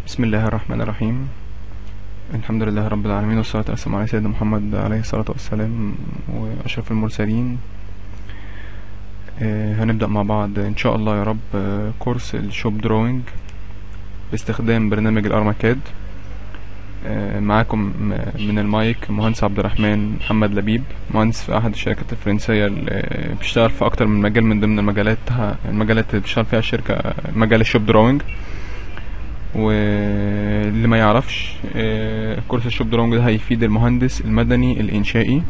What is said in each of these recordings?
بسم الله الرحمن الرحيم الحمد لله رب العالمين والصلاة والسلام على سيدنا محمد عليه الصلاة والسلام وأشرف المرسلين آه، هنبدأ مع بعض إن شاء الله يا رب آه، كورس الشوب دروينج باستخدام برنامج الأرماكاد آه، معاكم م- من المايك مهندس عبد الرحمن محمد لبيب مهندس في أحد الشركات الفرنسية اللي بيشتغل في أكتر من مجال من ضمن المجالات المجالات اللي بتشتغل فيها الشركة مجال الشوب دروينج واللي ما يعرفش آه، كورس الشوب دروينج ده هيفيد المهندس المدني الإنشائي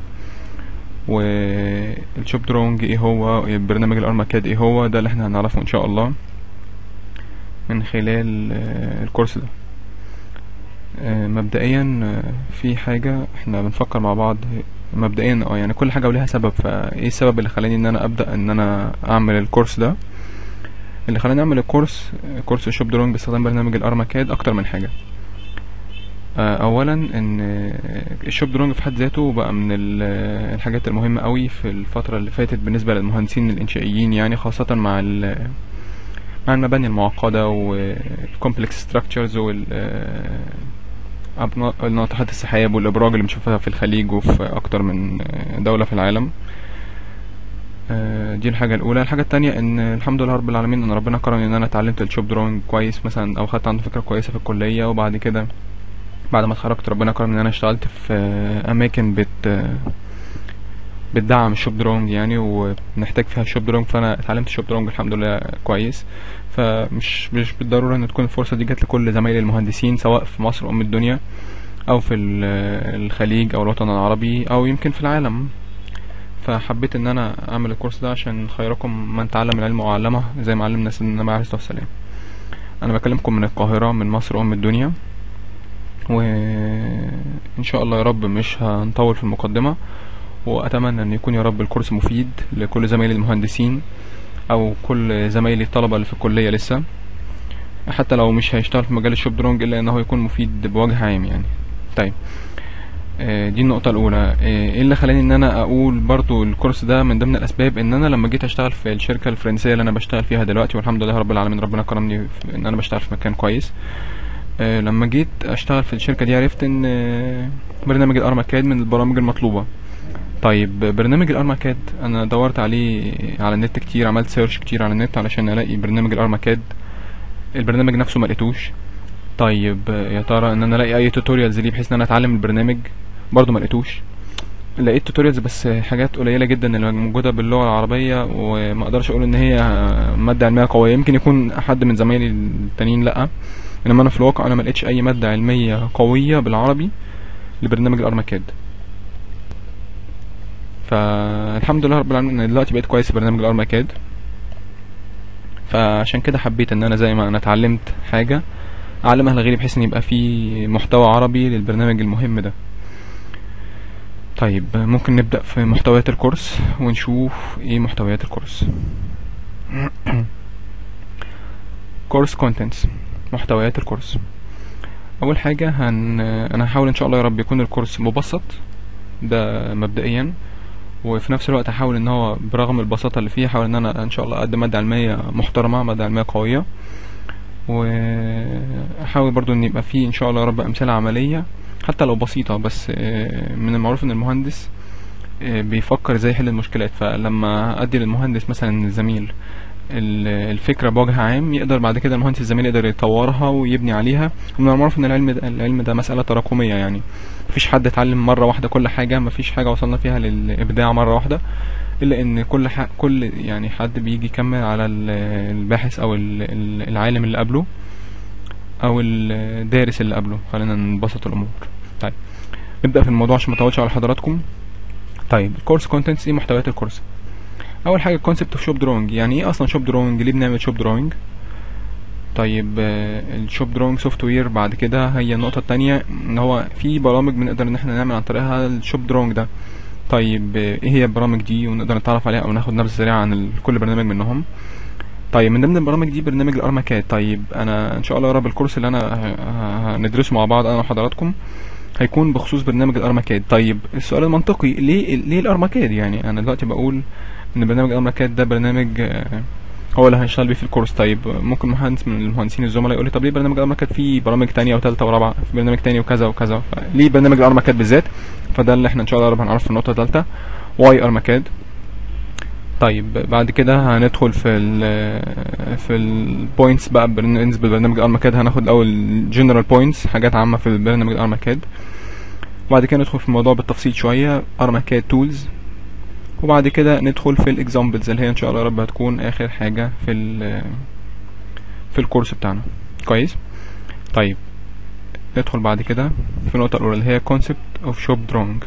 والشوب دروينج ايه هو برنامج الارماكاد ايه هو ده اللي احنا هنعرفه ان شاء الله من خلال آه، الكورس ده آه، مبدئيا آه، في حاجة احنا بنفكر مع بعض مبدئيا اه يعني كل حاجة وليها سبب فايه السبب اللي خلاني ان انا ابدأ ان انا اعمل الكورس ده اللي خلاني اعمل الكورس آه، كورس الشوب دروينج باستخدام برنامج الارماكاد اكتر من حاجة آه، اولا ان آه، الشوب دروينج في حد ذاته بقى من ال- آه، الحاجات المهمة قوي في الفترة اللي فاتت بالنسبة للمهندسين الانشائيين يعني خاصة مع ال مع المباني المعقدة والكومبلكس ستراكشرز وال آه، أبنا- ناطحات السحاب والابراج اللي بنشوفها في الخليج وفي اكتر من آه، دولة في العالم آه، دي الحاجة الأولى الحاجة التانية إن الحمد لله رب العالمين إن ربنا كرمني إن أنا اتعلمت الشوب دروينج كويس مثلا أو خدت عنده فكرة كويسة في الكلية وبعد كده بعد ما اتخرجت ربنا كرمني إن أنا اشتغلت في آه، أماكن بت بتدعم الشوب دروينج يعني وبنحتاج فيها الشوب دروينج فأنا اتعلمت الشوب دروينج الحمد لله كويس فمش مش بالضرورة إن تكون الفرصة دي جت لكل زمايلي المهندسين سواء في مصر أم الدنيا أو في ال- الخليج أو الوطن العربي أو يمكن في العالم فحبيت ان انا اعمل الكورس ده عشان خيركم من تعلم العلم وعلمه زي ما علمنا سيدنا النبي عليه الصلاه والسلام انا بكلمكم من القاهره من مصر ام الدنيا وان شاء الله يا رب مش هنطول في المقدمه واتمنى ان يكون يا رب الكورس مفيد لكل زمايلي المهندسين او كل زمايلي الطلبه اللي في الكليه لسه حتى لو مش هيشتغل في مجال الشوب درونج الا انه يكون مفيد بوجه عام يعني طيب آه، دي النقطة الأولى آه، ايه اللي خلاني ان انا اقول برضو الكورس ده من ضمن الاسباب ان انا لما جيت اشتغل في الشركة الفرنسية اللي انا بشتغل فيها دلوقتي والحمد لله رب العالمين ربنا كرمني في ان انا بشتغل في مكان كويس آه، لما جيت اشتغل في الشركة دي عرفت ان آه، برنامج الارماكاد من البرامج المطلوبة طيب برنامج الارماكاد انا دورت عليه على النت كتير عملت سيرش كتير على النت علشان الاقي برنامج الارماكاد البرنامج نفسه ما لقيتوش طيب آه، يا ترى ان انا الاقي اي توتوريالز ليه بحيث ان انا اتعلم البرنامج برضه ما لقيتوش لقيت توتوريالز بس حاجات قليله جدا اللي موجوده باللغه العربيه وما اقدرش اقول ان هي ماده علميه قويه يمكن يكون حد من زمايلي التانيين لا انما انا في الواقع انا ما لقيتش اي ماده علميه قويه بالعربي لبرنامج الارماكاد فالحمد لله رب العالمين ان دلوقتي بقيت كويس في برنامج الارماكاد فعشان كده حبيت ان انا زي ما انا اتعلمت حاجه اعلمها لغيري بحيث ان يبقى في محتوى عربي للبرنامج المهم ده طيب ممكن نبدأ في محتويات الكورس ونشوف ايه محتويات الكورس كورس كونتنتس محتويات الكورس اول حاجة هن... انا هحاول ان شاء الله يا رب يكون الكورس مبسط ده مبدئيا وفي نفس الوقت هحاول ان هو برغم البساطة اللي فيه هحاول ان انا ان شاء الله اقدم مادة علمية محترمة مادة علمية قوية واحاول برضو ان يبقى فيه ان شاء الله يا رب امثلة عملية حتى لو بسيطة بس آه، من المعروف ان المهندس آه، بيفكر ازاي يحل المشكلات فلما ادي للمهندس مثلا الزميل ال- الفكرة بوجه عام يقدر بعد كده المهندس الزميل يقدر يطورها ويبني عليها ومن المعروف ان العلم ده العلم ده مسألة تراكمية يعني مفيش حد اتعلم مرة واحدة كل حاجة مفيش حاجة وصلنا فيها للإبداع مرة واحدة إلا إن كل ح... كل يعني حد بيجي يكمل على ال- الباحث أو ال- ال- العالم اللي قبله أو الدارس اللي قبله خلينا نبسط الأمور طيب نبدأ في الموضوع عشان ما اطولش على حضراتكم طيب الكورس كونتنتس ايه محتويات الكورس اول حاجه الكونسبت اوف شوب دروينج يعني ايه اصلا شوب دروينج ليه بنعمل شوب دروينج طيب آه، الشوب دروينج سوفت وير بعد كده هي النقطه التانية ان هو في برامج بنقدر ان احنا نعمل عن طريقها الشوب دروينج ده طيب آه، ايه هي البرامج دي ونقدر نتعرف عليها او ناخد نبذه سريعه عن ال- كل برنامج منهم طيب من ضمن البرامج دي برنامج الارماكاد طيب انا ان شاء الله يا رب الكورس اللي انا ه- ه- هندرسه مع بعض انا وحضراتكم هيكون بخصوص برنامج الارماكاد طيب السؤال المنطقي ليه ليه الارماكاد يعني انا دلوقتي بقول ان برنامج الارماكاد ده برنامج آه، هو اللي هنشتغل بيه في الكورس طيب ممكن مهندس من المهندسين الزملاء يقول لي طب ليه برنامج الارمكاد فيه برامج تانية وثالثه ورابعه في برنامج تاني وكذا وكذا ليه برنامج الارمكاد بالذات فده اللي احنا ان شاء الله رب هنعرف في النقطه الثالثه واي ارمكاد طيب بعد كده هندخل في ال في البوينتس بقى بالنسبه لبرنامج الارمكاد هناخد الاول جنرال بوينتس حاجات عامه في برنامج الارمكاد وبعد كده ندخل في الموضوع بالتفصيل شويه ارمكاد تولز وبعد كده ندخل في الاكزامبلز اللي هي ان شاء الله يا رب هتكون اخر حاجه في ال في الكورس بتاعنا كويس طيب ندخل بعد كده في النقطه الاولى اللي هي concept of shop drawing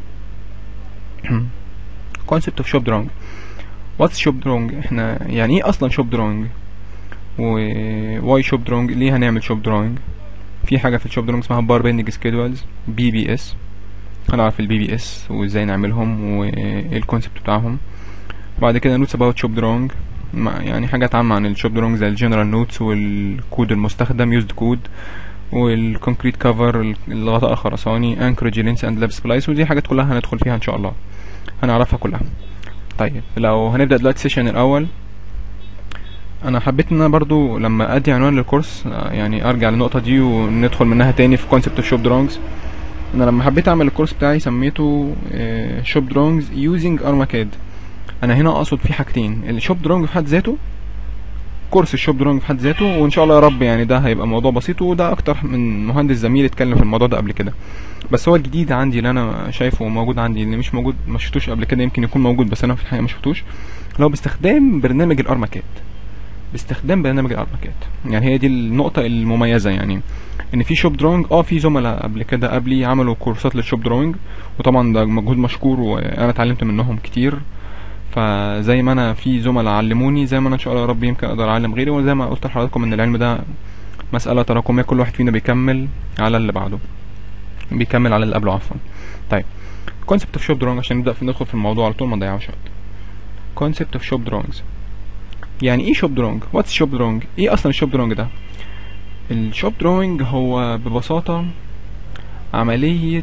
concept of shop drawing what's shop drawing احنا يعني ايه اصلا shop drawing و why shop drawing ليه هنعمل shop drawing في حاجه في الشوب drawing اسمها bar bending schedules بي بي اس هنعرف البي بي اس وازاي نعملهم وايه الكونسبت بتاعهم بعد كده نوتس اباوت شوب دروينج يعني حاجات عامة عن الشوب دروينج زي الجنرال نوتس والكود المستخدم يوزد كود والكونكريت كفر الغطاء الخرساني انكرج لينس اند لاب سبلايس ودي حاجات كلها هندخل فيها ان شاء الله هنعرفها كلها طيب لو هنبدا دلوقتي السيشن الاول انا حبيت ان انا برضو لما ادي عنوان للكورس يعني ارجع للنقطه دي وندخل منها تاني في كونسبت الشوب دروينجز انا لما حبيت اعمل الكورس بتاعي سميته شوب دروينجز يوزنج ارماكاد انا هنا اقصد في حاجتين الشوب دروينج في حد ذاته كورس الشوب دروينج في حد ذاته وان شاء الله يا رب يعني ده هيبقى موضوع بسيط وده اكتر من مهندس زميل اتكلم في الموضوع ده قبل كده بس هو الجديد عندي اللي انا شايفه موجود عندي اللي مش موجود ما شفتوش قبل كده يمكن يكون موجود بس انا في الحقيقه ما شفتوش اللي هو باستخدام برنامج الارماكاد باستخدام برنامج الارماكاد يعني هي دي النقطه المميزه يعني ان في شوب دروينج اه في زملاء قبل كده قبلي عملوا كورسات للشوب دروينج وطبعا ده مجهود مشكور وانا اتعلمت منهم كتير فزي ما انا في زملاء علموني زي ما انا ان شاء الله يا رب يمكن اقدر اعلم غيري وزي ما قلت لحضراتكم ان العلم ده مساله تراكميه كل واحد فينا بيكمل على اللي بعده بيكمل على اللي قبله عفوا طيب كونسبت اوف شوب دروينج عشان نبدا في ندخل في الموضوع على طول ما نضيعوش وقت كونسبت اوف شوب دروينجز يعني ايه شوب دروينج واتس شوب دروينج ايه اصلا الشوب دروينج ده الشوب دروينج هو ببساطة عملية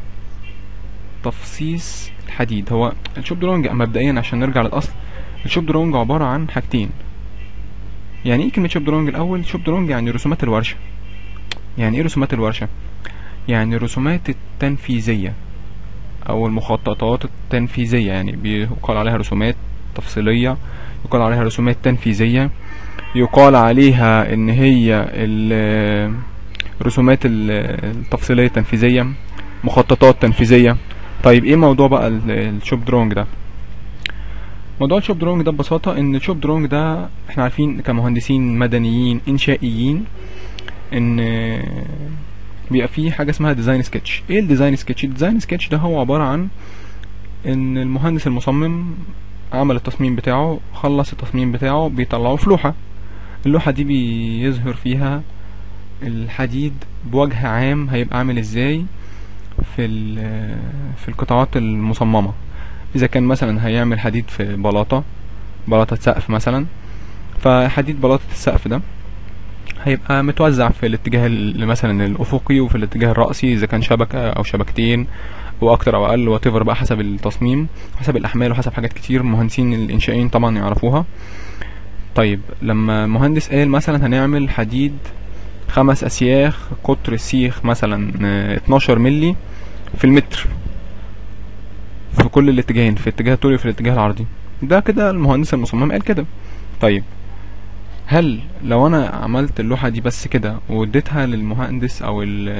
تفصيص الحديد هو الشوب دروينج مبدئيا عشان نرجع للأصل الشوب دروينج عبارة عن حاجتين يعني ايه كلمة شوب دروينج الأول شوب دروينج يعني رسومات الورشة يعني ايه رسومات الورشة يعني الرسومات التنفيذية أو المخططات التنفيذية يعني بيقال عليها رسومات تفصيلية يقال عليها رسومات تنفيذية يقال عليها ان هي الرسومات التفصيليه التنفيذيه مخططات تنفيذيه طيب ايه موضوع بقى الشوب دروينج ده موضوع الشوب دروينج ده ببساطه ان الشوب دروينج ده احنا عارفين كمهندسين مدنيين انشائيين ان بيبقى فيه حاجه اسمها ديزاين سكتش ايه الديزاين سكتش الديزاين سكتش ده هو عباره عن ان المهندس المصمم عمل التصميم بتاعه خلص التصميم بتاعه بيطلعه في لوحه اللوحة دي بيظهر فيها الحديد بوجه عام هيبقى عامل ازاي في في القطاعات المصممة اذا كان مثلا هيعمل حديد في بلاطة بلاطة سقف مثلا فحديد بلاطة السقف ده هيبقى متوزع في الاتجاه مثلا الافقي وفي الاتجاه الرأسي اذا كان شبكة او شبكتين واكتر او اقل واتيفر بقى حسب التصميم حسب الاحمال وحسب حاجات كتير مهندسين الانشائيين طبعا يعرفوها طيب لما مهندس قال مثلا هنعمل حديد خمس اسياخ قطر السيخ مثلا 12 ملي في المتر في كل الاتجاهين في الاتجاه الطولي وفي الاتجاه العرضي ده كده المهندس المصمم قال كده طيب هل لو انا عملت اللوحة دي بس كده واديتها للمهندس او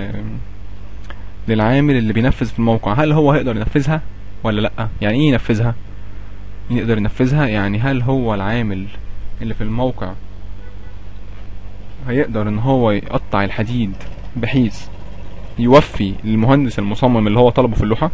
للعامل اللي بينفذ في الموقع هل هو هيقدر ينفذها ولا لا يعني ايه ينفذها يقدر ينفذها يعني هل هو العامل اللي في الموقع هيقدر ان هو يقطع الحديد بحيث يوفي للمهندس المصمم اللي هو طلبه في اللوحة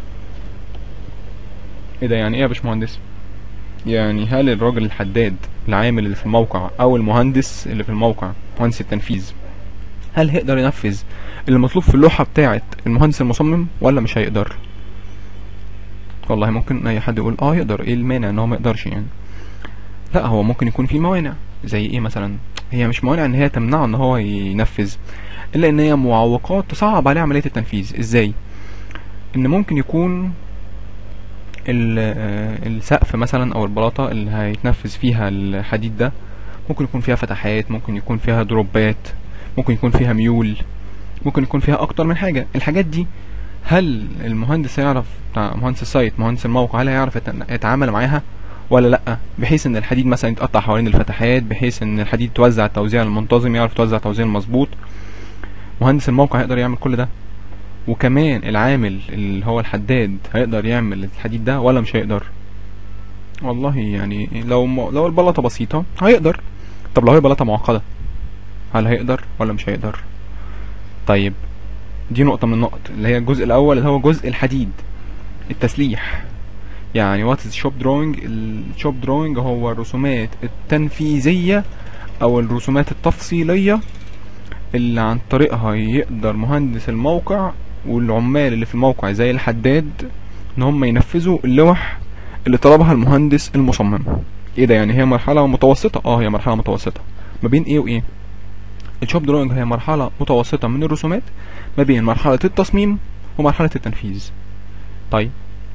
ايه ده يعني ايه يا باشمهندس يعني هل الراجل الحداد العامل اللي في الموقع او المهندس اللي في الموقع مهندس التنفيذ هل هيقدر ينفذ اللي مطلوب في اللوحة بتاعة المهندس المصمم ولا مش هيقدر والله ممكن اي حد يقول اه يقدر ايه المانع ان هو ما يقدرش يعني لا هو ممكن يكون في موانع زي ايه مثلا هي مش موانع ان هي تمنعه ان هو ينفذ الا ان هي معوقات تصعب عليه عملية التنفيذ ازاي ان ممكن يكون ال- آه، السقف مثلا او البلاطه اللي هيتنفذ فيها الحديد ده ممكن يكون فيها فتحات ممكن يكون فيها دروبات ممكن يكون فيها ميول ممكن يكون فيها اكتر من حاجه الحاجات دي هل المهندس هيعرف بتاع مهندس السايت مهندس الموقع هل هيعرف يت- يتعامل معاها ولا لا بحيث ان الحديد مثلا يتقطع حوالين الفتحات بحيث ان الحديد توزع التوزيع المنتظم يعرف يتوزع توزيع مظبوط مهندس الموقع هيقدر يعمل كل ده وكمان العامل اللي هو الحداد هيقدر يعمل الحديد ده ولا مش هيقدر والله يعني لو م... لو البلاطه بسيطه هيقدر طب لو هي بلاطه معقده هل هيقدر ولا مش هيقدر طيب دي نقطة من النقط اللي هي الجزء الأول اللي هو جزء الحديد التسليح يعني وات از شوب دروينج الشوب دروينج هو الرسومات التنفيذية أو الرسومات التفصيلية اللي عن طريقها يقدر مهندس الموقع والعمال اللي في الموقع زي الحداد ان هم ينفذوا اللوح اللي طلبها المهندس المصمم ايه ده يعني هي مرحلة متوسطة اه هي مرحلة متوسطة ما بين ايه وايه الشوب دروينج هي مرحلة متوسطة من الرسومات ما بين مرحلة التصميم ومرحلة التنفيذ طيب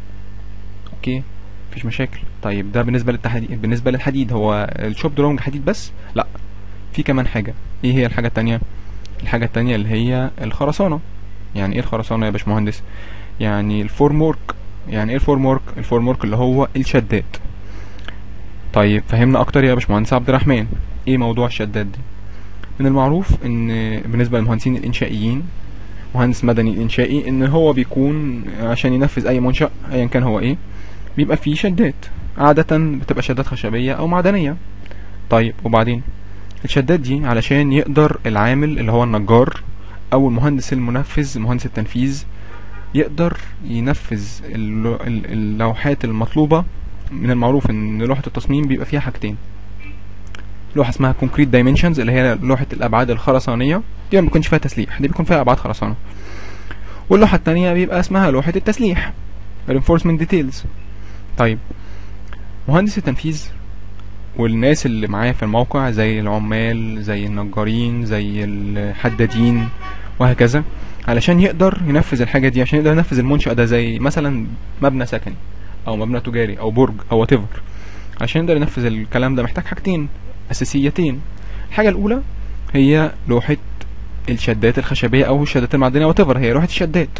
اوكي مفيش مشاكل طيب ده بالنسبة للتحديد بالنسبة للحديد هو الشوب دروينج حديد بس لا في كمان حاجة ايه هي الحاجة التانية الحاجة التانية اللي هي الخرسانة يعني ايه الخرسانة يا باشمهندس يعني الفورم ورك يعني ايه الفورم ورك الفورم ورك اللي هو الشدات طيب فهمنا اكتر يا باشمهندس عبد الرحمن ايه موضوع الشدات دي من المعروف ان بالنسبة للمهندسين الانشائيين مهندس مدني انشائي ان هو بيكون عشان ينفذ اي منشأ ايا كان هو ايه بيبقى فيه شدات عادة بتبقى شدات خشبية او معدنية طيب وبعدين الشدات دي علشان يقدر العامل اللي هو النجار او المهندس المنفذ مهندس التنفيذ يقدر ينفذ اللو- ال- اللوحات المطلوبة من المعروف ان لوحة التصميم بيبقى فيها حاجتين لوحة اسمها كونكريت دايمنشنز اللي هي لوحة الابعاد الخرسانية دي ما بيكونش فيها تسليح دي بيكون فيها ابعاد خرسانة واللوحة التانية بيبقى اسمها لوحة التسليح reinforcement details طيب مهندس التنفيذ والناس اللي معاه في الموقع زي العمال زي النجارين زي الحدادين وهكذا علشان يقدر ينفذ الحاجة دي عشان يقدر ينفذ المنشأ ده زي مثلا مبنى سكني أو مبنى تجاري أو برج أو whatever عشان يقدر ينفذ الكلام ده محتاج حاجتين أساسيتين الحاجة الأولى هي لوحة الشدات الخشبية أو الشدات المعدنية whatever هي لوحة الشدات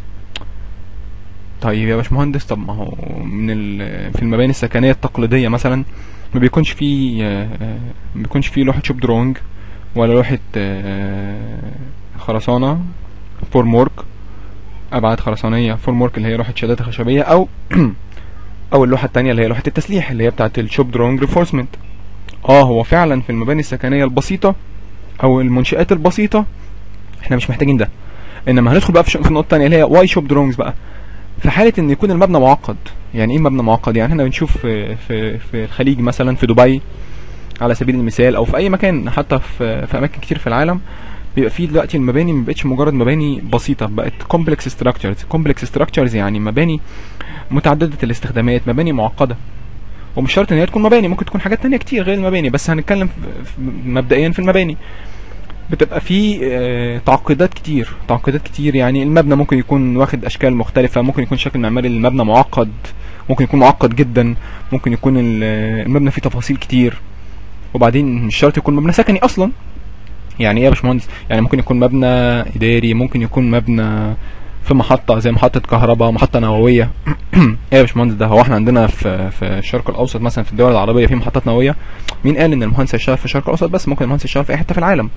طيب يا باشمهندس طب ما هو من ال- في المباني السكنية التقليدية مثلا ما بيكونش فيه آه، آه، ما بيكونش فيه لوحة شوب دروينج ولا لوحة آه، خرسانة فورم ورك أبعاد خرسانية فورم ورك اللي هي لوحة شدات خشبية أو أو اللوحة التانية اللي هي لوحة التسليح اللي هي بتاعة الشوب دروينج ريفورسمنت اه هو فعلا في المباني السكنية البسيطة أو المنشآت البسيطة احنا مش محتاجين ده انما هندخل بقى في ش- في النقطة التانية اللي هي واي شوب دروينجز بقى في حالة ان يكون المبنى معقد يعني ايه مبنى معقد يعني احنا بنشوف في في في الخليج مثلا في دبي على سبيل المثال او في اي مكان حتى في في اماكن كتير في العالم بيبقى فيه دلوقتي المباني ما بقتش مجرد مباني بسيطه بقت كومبلكس ستراكشرز كومبلكس ستراكشرز يعني مباني متعدده الاستخدامات مباني معقده ومش شرط ان هي تكون مباني ممكن تكون حاجات تانية كتير غير المباني بس هنتكلم في- في- مبدئيا في المباني بتبقى في آه، تعقيدات كتير تعقيدات كتير يعني المبنى ممكن يكون واخد اشكال مختلفه ممكن يكون شكل معماري للمبنى معقد ممكن يكون معقد جدا ممكن يكون ال- المبنى فيه تفاصيل كتير وبعدين مش شرط يكون مبنى سكني اصلا يعني ايه يا باشمهندس يعني ممكن يكون مبنى اداري ممكن يكون مبنى في محطة زي محطة كهرباء محطة نووية ايه يا باشمهندس ده هو احنا عندنا في في الشرق الاوسط مثلا في الدول العربية في محطات نووية مين قال ان المهندس هيشتغل في الشرق الاوسط بس ممكن المهندس يشتغل في اي حتة في العالم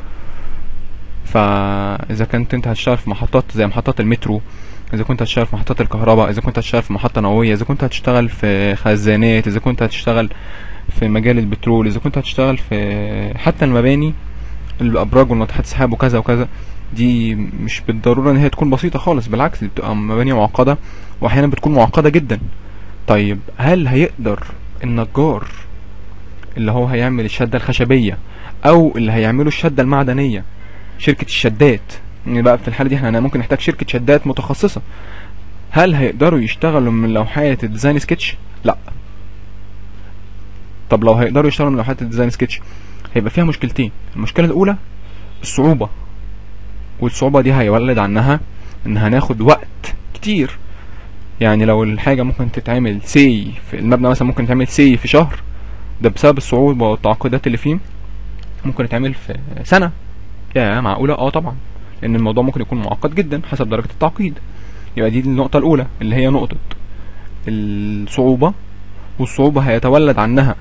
فاذا كنت انت هتشتغل في محطات زي محطات المترو اذا كنت هتشتغل في محطات الكهرباء اذا كنت هتشتغل في محطة نووية اذا كنت هتشتغل في خزانات اذا كنت هتشتغل في مجال البترول اذا كنت هتشتغل في حتى المباني الابراج والناطحات السحاب وكذا وكذا دي مش بالضروره ان هي تكون بسيطه خالص بالعكس دي بتبقى مباني معقده واحيانا بتكون معقده جدا طيب هل هيقدر النجار اللي هو هيعمل الشده الخشبيه او اللي هيعمله الشده المعدنيه شركه الشدات يعني بقى في الحاله دي احنا ممكن نحتاج شركه شدات متخصصه هل هيقدروا يشتغلوا من لوحات الديزاين سكتش لا طب لو هيقدروا يشتغلوا من لوحات الديزاين سكتش هيبقى فيها مشكلتين المشكله الاولى الصعوبه والصعوبه دي هيولد عنها ان هناخد وقت كتير يعني لو الحاجة ممكن تتعمل سي في المبنى مثلا ممكن يتعمل سي في شهر ده بسبب الصعوبة والتعقيدات اللي فيه ممكن يتعمل في سنة يا معقولة اه طبعا لان الموضوع ممكن يكون معقد جدا حسب درجة التعقيد يبقى دي النقطة الأولى اللي هي نقطة الصعوبة والصعوبة هيتولد عنها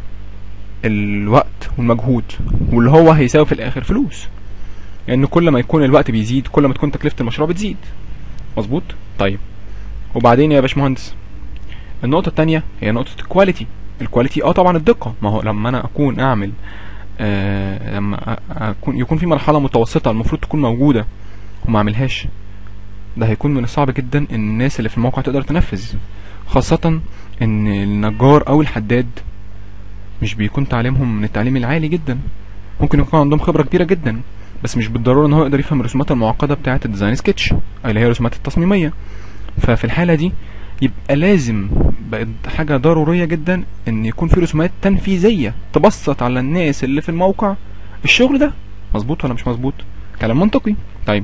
الوقت والمجهود واللي هو هيساوي في الآخر فلوس لأن يعني كل ما يكون الوقت بيزيد كل ما تكون تكلفة المشروع بتزيد مظبوط طيب وبعدين يا باشمهندس النقطة التانية هي نقطة الكواليتي الكواليتي اه طبعا الدقة ما هو لما انا اكون اعمل آه لما اكون يكون في مرحلة متوسطة المفروض تكون موجودة وما اعملهاش ده هيكون من الصعب جدا ان الناس اللي في الموقع تقدر تنفذ خاصة ان النجار او الحداد مش بيكون تعليمهم من التعليم العالي جدا ممكن يكون عندهم خبرة كبيرة جدا بس مش بالضرورة ان هو يقدر يفهم الرسومات المعقدة بتاعة الديزاين سكتش اللي هي الرسومات التصميمية ففي الحالة دي يبقى لازم بقت حاجة ضرورية جدا ان يكون في رسومات تنفيذية تبسط على الناس اللي في الموقع الشغل ده مظبوط ولا مش مظبوط كلام منطقي طيب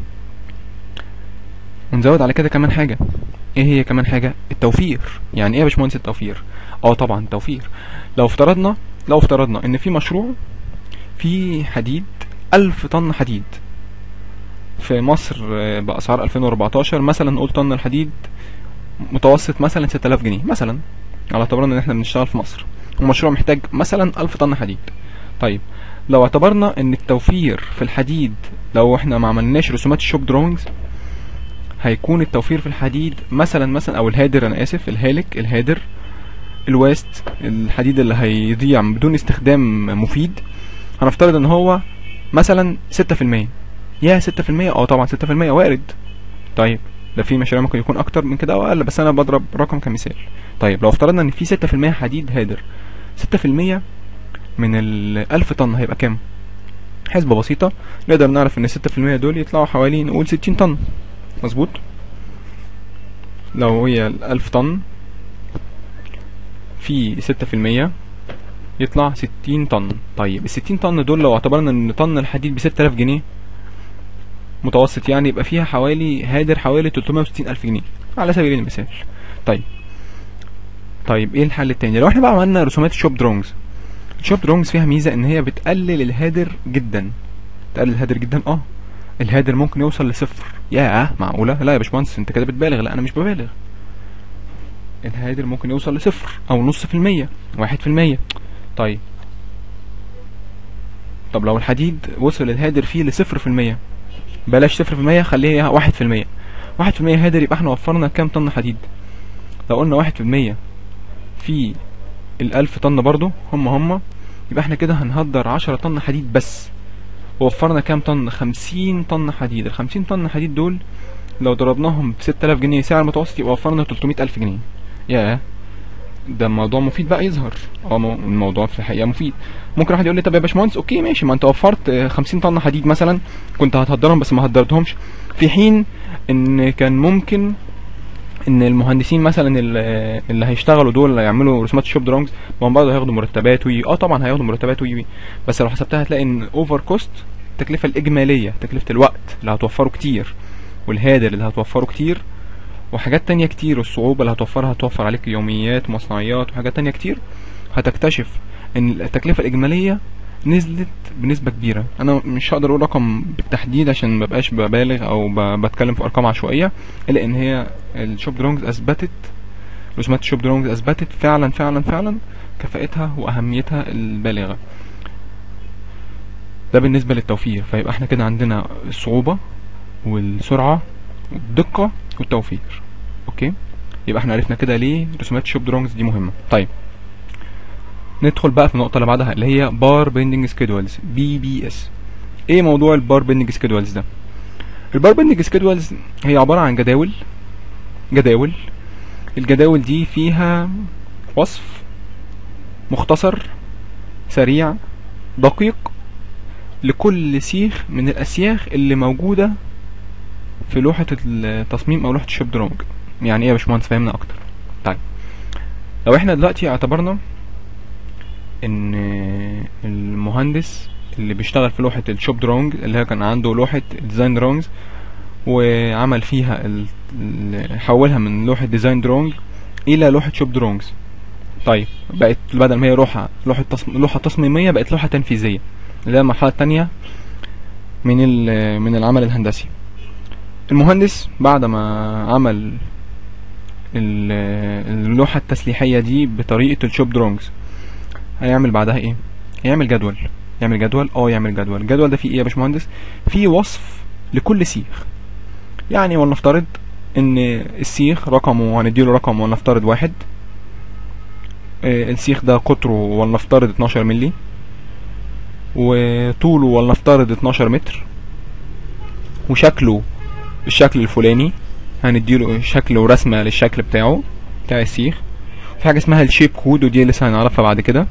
ونزود على كده كمان حاجة ايه هي كمان حاجة التوفير يعني ايه يا باشمهندس التوفير اه طبعا توفير لو افترضنا لو افترضنا ان في مشروع في حديد ألف طن حديد في مصر بأسعار 2014 مثلا نقول طن الحديد متوسط مثلا 6000 جنيه مثلا على اعتبارنا ان احنا بنشتغل في مصر والمشروع محتاج مثلا 1000 طن حديد طيب لو اعتبرنا ان التوفير في الحديد لو احنا ما عملناش رسومات الشوب دروينجز هيكون التوفير في الحديد مثلا مثلا او الهادر انا اسف الهالك الهادر الواست الحديد اللي هيضيع بدون استخدام مفيد هنفترض ان هو مثلا 6% يا 6% اه طبعا 6% وارد طيب ده في مشاريع ممكن يكون اكتر من كده او اقل بس انا بضرب رقم كمثال طيب لو افترضنا ان في 6% حديد هادر 6% من ال 1000 طن هيبقى كام حسبة بسيطة نقدر نعرف ان 6% دول يطلعوا حوالي نقول 60 طن مظبوط لو هي الألف طن في ستة في المية يطلع ستين طن طيب الستين طن دول لو اعتبرنا ان طن الحديد بستة آلاف جنيه متوسط يعني يبقى فيها حوالي هادر حوالي تلتمية وستين ألف جنيه على سبيل المثال طيب طيب ايه الحل التاني لو احنا بقى عملنا رسومات الشوب درونجز الشوب درونجز فيها ميزة ان هي بتقلل الهادر جدا تقلل الهادر جدا اه الهادر ممكن يوصل لصفر ياه معقولة لا يا باشمهندس انت كده بتبالغ لا انا مش ببالغ الهادر ممكن يوصل لصفر او نص في المية واحد في المية طيب طب لو الحديد وصل الهادر فيه لصفر في المية بلاش صفر في المية خليها واحد في المية واحد في المية هادر يبقى احنا وفرنا كام طن حديد لو قلنا واحد في المية في الألف طن برضو هم هم يبقى احنا كده هنهدر عشرة طن حديد بس وفرنا كام طن خمسين طن حديد الخمسين طن حديد دول لو ضربناهم في ستة آلاف جنيه سعر متوسط يبقى وفرنا تلتمية ألف جنيه ياه ده موضوع مفيد بقى يظهر اه الموضوع في الحقيقه مفيد ممكن واحد يقول لي طب يا باشمهندس اوكي ماشي ما انت وفرت 50 طن حديد مثلا كنت هتهدرهم بس ما هدرتهمش في حين ان كان ممكن ان المهندسين مثلا اللي هيشتغلوا دول اللي هيعملوا رسومات الشوب درونجز ما هم برضه هياخدوا مرتبات وي اه طبعا هياخدوا مرتبات وي بس لو حسبتها هتلاقي ان اوفر كوست التكلفه الاجماليه تكلفه الوقت اللي هتوفره كتير والهادر اللي هتوفره كتير وحاجات تانية كتير والصعوبة اللي هتوفرها هتوفر عليك يوميات ومصنعيات وحاجات تانية كتير هتكتشف ان التكلفة الاجمالية نزلت بنسبة كبيرة انا مش هقدر اقول رقم بالتحديد عشان مبقاش ببالغ او بتكلم في ارقام عشوائية الا ان هي الشوب درونجز اثبتت رسومات الشوب درونجز اثبتت فعلا فعلا فعلا كفاءتها واهميتها البالغة ده بالنسبة للتوفير فيبقى احنا كده عندنا الصعوبة والسرعة والدقة والتوفير اوكي يبقى احنا عرفنا كده ليه رسومات الشوب درونجز دي مهمة طيب ندخل بقى في النقطة اللي بعدها اللي هي بار بيندنج سكيدولز بي بي اس ايه موضوع البار بيندنج سكيدولز ده البار بيندنج سكيدولز هي عبارة عن جداول جداول الجداول دي فيها وصف مختصر سريع دقيق لكل سيخ من الاسياخ اللي موجودة في لوحة التصميم او لوحة الشوب درونج يعني ايه يا باشمهندس فهمنا اكتر طيب لو احنا دلوقتي اعتبرنا ان المهندس اللي بيشتغل في لوحة الشوب درونج اللي هي كان عنده لوحة ديزاين درونجز وعمل فيها ال... ال- حولها من لوحة ديزاين درونج الى لوحة شوب درونجز طيب بقت بدل ما هي لوحة لوحة تصم... لوحة تصميمية بقت لوحة تنفيذية اللي هي المرحلة التانية من ال... من العمل الهندسي المهندس بعد ما عمل ال- اللوحة التسليحية دي بطريقة الشوب درونجز هيعمل بعدها ايه يعمل جدول يعمل جدول اه يعمل جدول الجدول ده فيه ايه يا باشمهندس فيه وصف لكل سيخ يعني ولنفترض ان السيخ رقمه هنديله رقم ولنفترض واحد آه، السيخ ده قطره ولنفترض 12 ملي وطوله ولنفترض 12 متر وشكله الشكل الفلاني هنديله شكل ورسمة للشكل بتاعه بتاع السيخ في حاجة اسمها الشيب كود ودي لسه هنعرفها بعد كده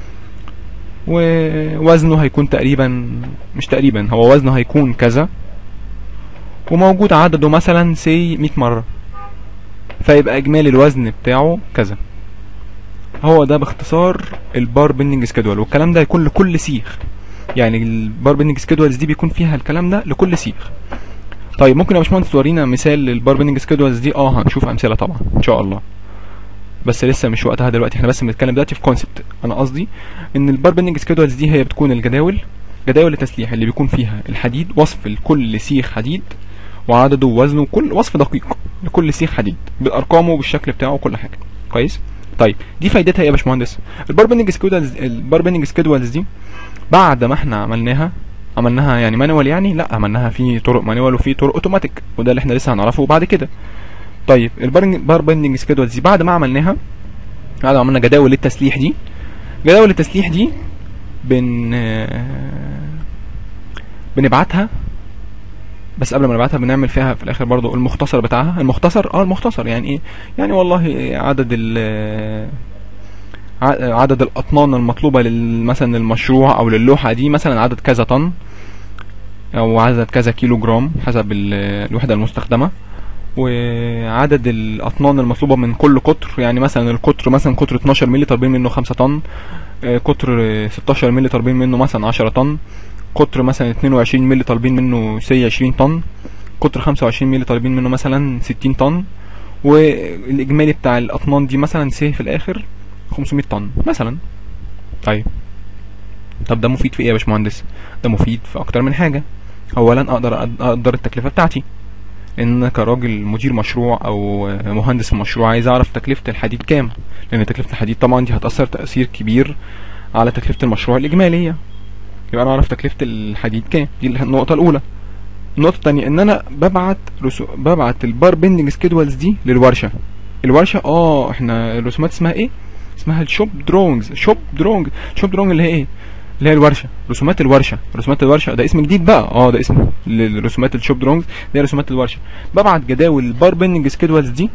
ووزنه هيكون تقريبا مش تقريبا هو وزنه هيكون كذا وموجود عدده مثلا سي 100 مرة فيبقى اجمالي الوزن بتاعه كذا هو ده باختصار البار بيندنج سكيدول والكلام ده يكون لكل سيخ يعني البار بيندنج سكيدولز دي بيكون فيها الكلام ده لكل سيخ طيب ممكن يا باشمهندس تورينا مثال للبار بيندنج سكيدولز دي اه هنشوف امثله طبعا ان شاء الله بس لسه مش وقتها دلوقتي احنا بس بنتكلم دلوقتي في كونسبت انا قصدي ان البار بيندنج سكيدولز دي هي بتكون الجداول جداول التسليح اللي بيكون فيها الحديد وصف لكل سيخ حديد وعدده ووزنه كل وصف دقيق لكل سيخ حديد بارقامه بالشكل بتاعه وكل حاجه كويس طيب دي فايدتها ايه يا باشمهندس البار بيندنج سكيدولز البار بيندنج سكيدولز دي بعد ما احنا عملناها عملناها يعني مانوال يعني لا عملناها في طرق مانوال وفي طرق اوتوماتيك وده اللي احنا لسه هنعرفه بعد كده طيب البار بيندنج سكيدولز دي بعد ما عملناها بعد ما عملنا جداول للتسليح دي جداول التسليح دي بن بنبعتها بس قبل ما نبعتها بنعمل فيها في الاخر برضو المختصر بتاعها المختصر اه المختصر يعني ايه يعني والله عدد ال ع- عدد الاطنان المطلوبه لل- مثلا المشروع او للوحه دي مثلا عدد كذا طن او عدد كذا كيلو جرام حسب ال- الوحده المستخدمه وعدد الاطنان المطلوبه من كل قطر يعني مثلا القطر مثلا قطر 12 مللي طالبين منه 5 طن آه، قطر آه، 16 مللي طالبين منه مثلا 10 طن قطر مثلا 22 مللي طالبين منه سي 20 طن قطر 25 مللي طالبين منه مثلا 60 طن والاجمالي بتاع الاطنان دي مثلا سي في الاخر 500 طن مثلا طيب طب ده مفيد في ايه يا باشمهندس ده مفيد في اكتر من حاجه اولا اقدر أد- اقدر التكلفه بتاعتي ان أنا كراجل مدير مشروع او مهندس المشروع عايز اعرف تكلفه الحديد كام لان تكلفه الحديد طبعا دي هتاثر تاثير كبير على تكلفه المشروع الاجماليه يبقى انا اعرف تكلفه الحديد كام دي النقطه الاولى النقطه الثانيه ان انا ببعت رسو... ببعت البار بيندنج سكيدولز دي للورشه الورشه اه احنا الرسومات اسمها ايه اسمها الشوب درونجز شوب درونج شوب درونج اللي هي ايه اللي هي الورشه رسومات الورشه رسومات الورشه ده اسم جديد بقى اه ده اسم للرسومات الشوب درونجز دي رسومات الورشه ببعت جداول البار بيندنج سكيدولز دي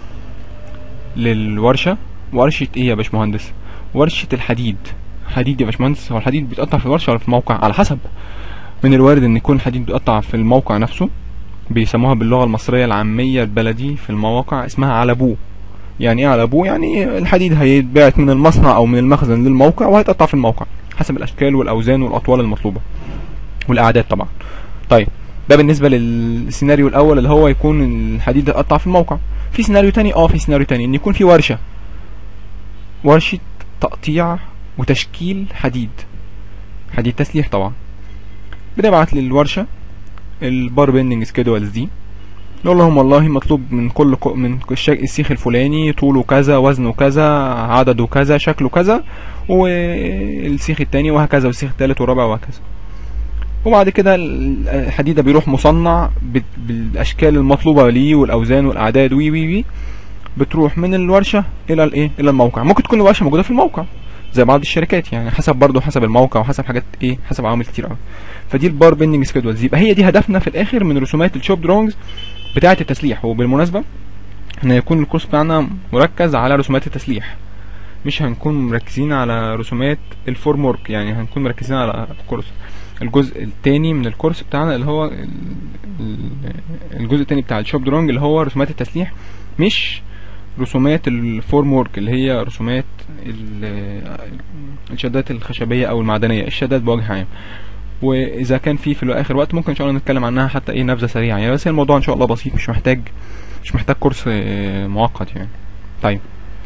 للورشه ورشه ايه يا باشمهندس ورشه الحديد حديد يا باشمهندس هو الحديد بيتقطع في الورشه ولا في الموقع على حسب من الوارد ان يكون الحديد بيتقطع في الموقع نفسه بيسموها باللغه المصريه العاميه البلدي في المواقع اسمها على ابوه يعني ايه على ابوه يعني الحديد هيتبعت من المصنع او من المخزن للموقع وهيتقطع في الموقع حسب الاشكال والاوزان والاطوال المطلوبه والاعداد طبعا طيب ده بالنسبه للسيناريو الاول اللي هو يكون الحديد اتقطع في الموقع في سيناريو تاني اه في سيناريو تاني ان يكون في ورشه ورشه تقطيع وتشكيل حديد حديد تسليح طبعا بنبعت للورشه البار بيندنج سكيدولز دي نقول لهم والله مطلوب من كل ق- من الش- السيخ الفلاني طوله كذا وزنه كذا عدده كذا شكله كذا والسيخ التاني وهكذا والسيخ التالت والرابع وهكذا وبعد كده ال- الحديد ده بيروح مصنع بال- بالاشكال المطلوبه ليه والاوزان والاعداد وي وي وي بتروح من الورشه الى الايه الى الموقع ممكن تكون الورشه موجوده في الموقع زي بعض الشركات يعني حسب برضه حسب الموقع وحسب حاجات ايه حسب عوامل كتير قوي فدي البار بيندنج سكيدولز يبقى هي دي هدفنا في الاخر من رسومات الشوب درونجز بتاعه التسليح وبالمناسبه احنا هيكون الكورس بتاعنا مركز على رسومات التسليح مش هنكون مركزين على رسومات الفورم ورك يعني هنكون مركزين على الكورس الجزء التاني من الكورس بتاعنا اللي هو ال- ال- الجزء التاني بتاع الشوب درونج اللي هو رسومات التسليح مش رسومات الفورم ورك اللي هي رسومات ال- الشدات الخشبية أو المعدنية الشدات بوجه عام واذا كان في في اخر وقت ممكن ان شاء الله نتكلم عنها حتى ايه نبذه سريعه يعني بس هي الموضوع ان شاء الله بسيط مش محتاج مش محتاج كورس آه، معقد يعني طيب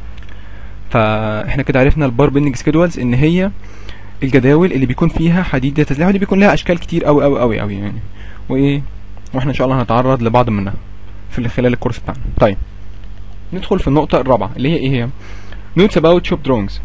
فاحنا كده عرفنا البار بيندنج سكيدولز ان هي الجداول اللي بيكون فيها حديد داتا تسليح ودي بيكون لها اشكال كتير قوي قوي قوي قوي يعني وايه واحنا ان شاء الله هنتعرض لبعض منها في خلال الكورس بتاعنا طيب ندخل في النقطه الرابعه اللي هي ايه هي نوتس اباوت شوب درونجز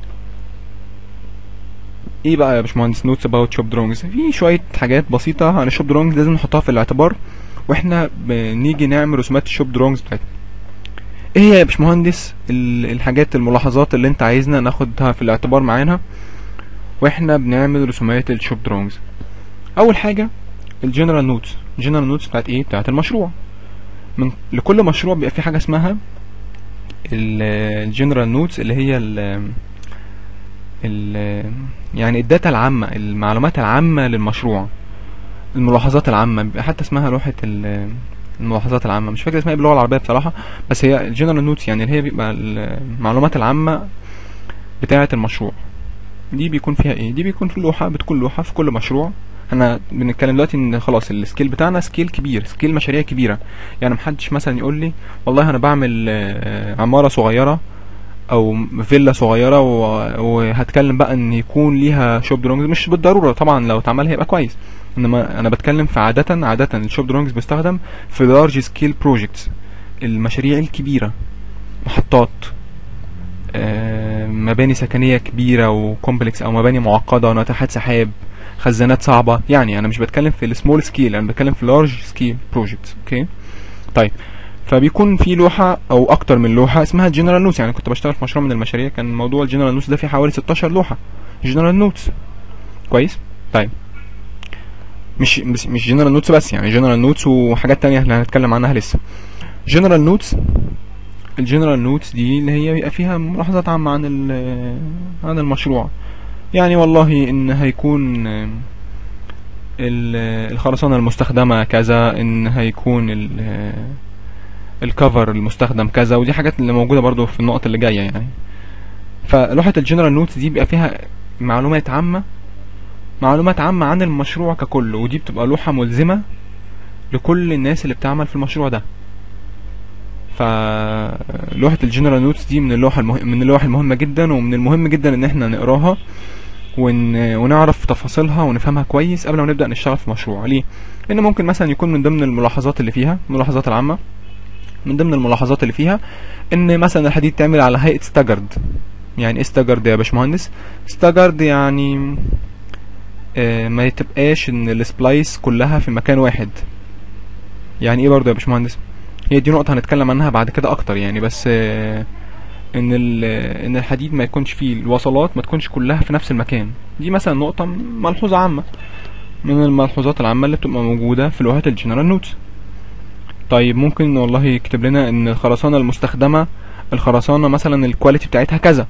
ايه بقى يا باشمهندس نوتس اباوت شوب درونجز في شويه حاجات بسيطه عن الشوب درونجز لازم نحطها في الاعتبار واحنا بنيجي نعمل رسومات الشوب درونجز بتاعتنا ايه هي يا باشمهندس ال- الحاجات الملاحظات اللي انت عايزنا ناخدها في الاعتبار معانا واحنا بنعمل رسومات الشوب درونجز اول حاجه الجنرال نوتس الجنرال نوتس بتاعت ايه بتاعت المشروع من لكل مشروع بيبقى في حاجه اسمها الجنرال نوتس اللي هي ال ال يعني الداتا العامة المعلومات العامة للمشروع الملاحظات العامة بيبقى حتى اسمها لوحة ال- الملاحظات العامة مش فاكر اسمها ايه باللغة العربية بصراحة بس هي الجنرال نوتس يعني اللي هي بيبقى المعلومات العامة بتاعة المشروع دي بيكون فيها ايه دي بيكون في لوحة بتكون لوحة في كل مشروع احنا بنتكلم دلوقتي ان خلاص السكيل بتاعنا سكيل كبير سكيل مشاريع كبيرة يعني محدش مثلا يقول لي والله انا بعمل آه، عمارة صغيرة او فيلا صغيره و- وهتكلم بقى ان يكون ليها شوب درونجز مش بالضروره طبعا لو اتعمل هيبقى كويس انما انا بتكلم في عاده عاده الشوب درونجز بيستخدم في لارج سكيل بروجكتس المشاريع الكبيره محطات آه، مباني سكنيه كبيره وكومبلكس او مباني معقده وناطحات سحاب خزانات صعبه يعني انا مش بتكلم في السمول سكيل انا بتكلم في لارج سكيل بروجكتس اوكي طيب فبيكون في لوحه او اكتر من لوحه اسمها جنرال نوتس يعني كنت بشتغل في مشروع من المشاريع كان موضوع الجنرال نوتس ده فيه حوالي 16 لوحه جنرال نوتس كويس طيب مش مش مش جنرال نوتس بس يعني جنرال نوتس وحاجات تانية احنا هنتكلم عنها لسه جنرال نوتس الجنرال نوتس دي اللي هي بيبقى فيها ملاحظات عامة عن ال- عن المشروع يعني والله ان هيكون ال- الخرسانة المستخدمة كذا ان هيكون ال- الكفر المستخدم كذا ودي حاجات اللي موجودة برضو في النقط اللي جاية يعني فلوحة الجنرال نوتس دي بيبقى فيها معلومات عامة معلومات عامة عن المشروع ككل ودي بتبقى لوحة ملزمة لكل الناس اللي بتعمل في المشروع ده فلوحة الجنرال نوتس دي من اللوحة المه... من اللوحة المهمة جدا ومن المهم جدا ان احنا نقراها ون... ونعرف تفاصيلها ونفهمها كويس قبل ما نبدأ نشتغل في مشروع ليه؟ لان ممكن مثلا يكون من ضمن الملاحظات اللي فيها الملاحظات العامة من ضمن الملاحظات اللي فيها ان مثلا الحديد تعمل على هيئة ستاجرد يعني ايه ستاجرد يا باشمهندس ستاجرد يعني آه، ما تبقاش ان السبلايس كلها في مكان واحد يعني ايه برضه يا باشمهندس هي دي نقطة هنتكلم عنها بعد كده اكتر يعني بس آه، ان ال- ان الحديد ما يكونش فيه الوصلات ما تكونش كلها في نفس المكان دي مثلا نقطة ملحوظة عامة من الملحوظات العامة اللي بتبقى موجودة في لوحات الجنرال نوتس طيب ممكن والله يكتب لنا ان الخرسانة المستخدمة الخرسانة مثلا الكواليتي بتاعتها كذا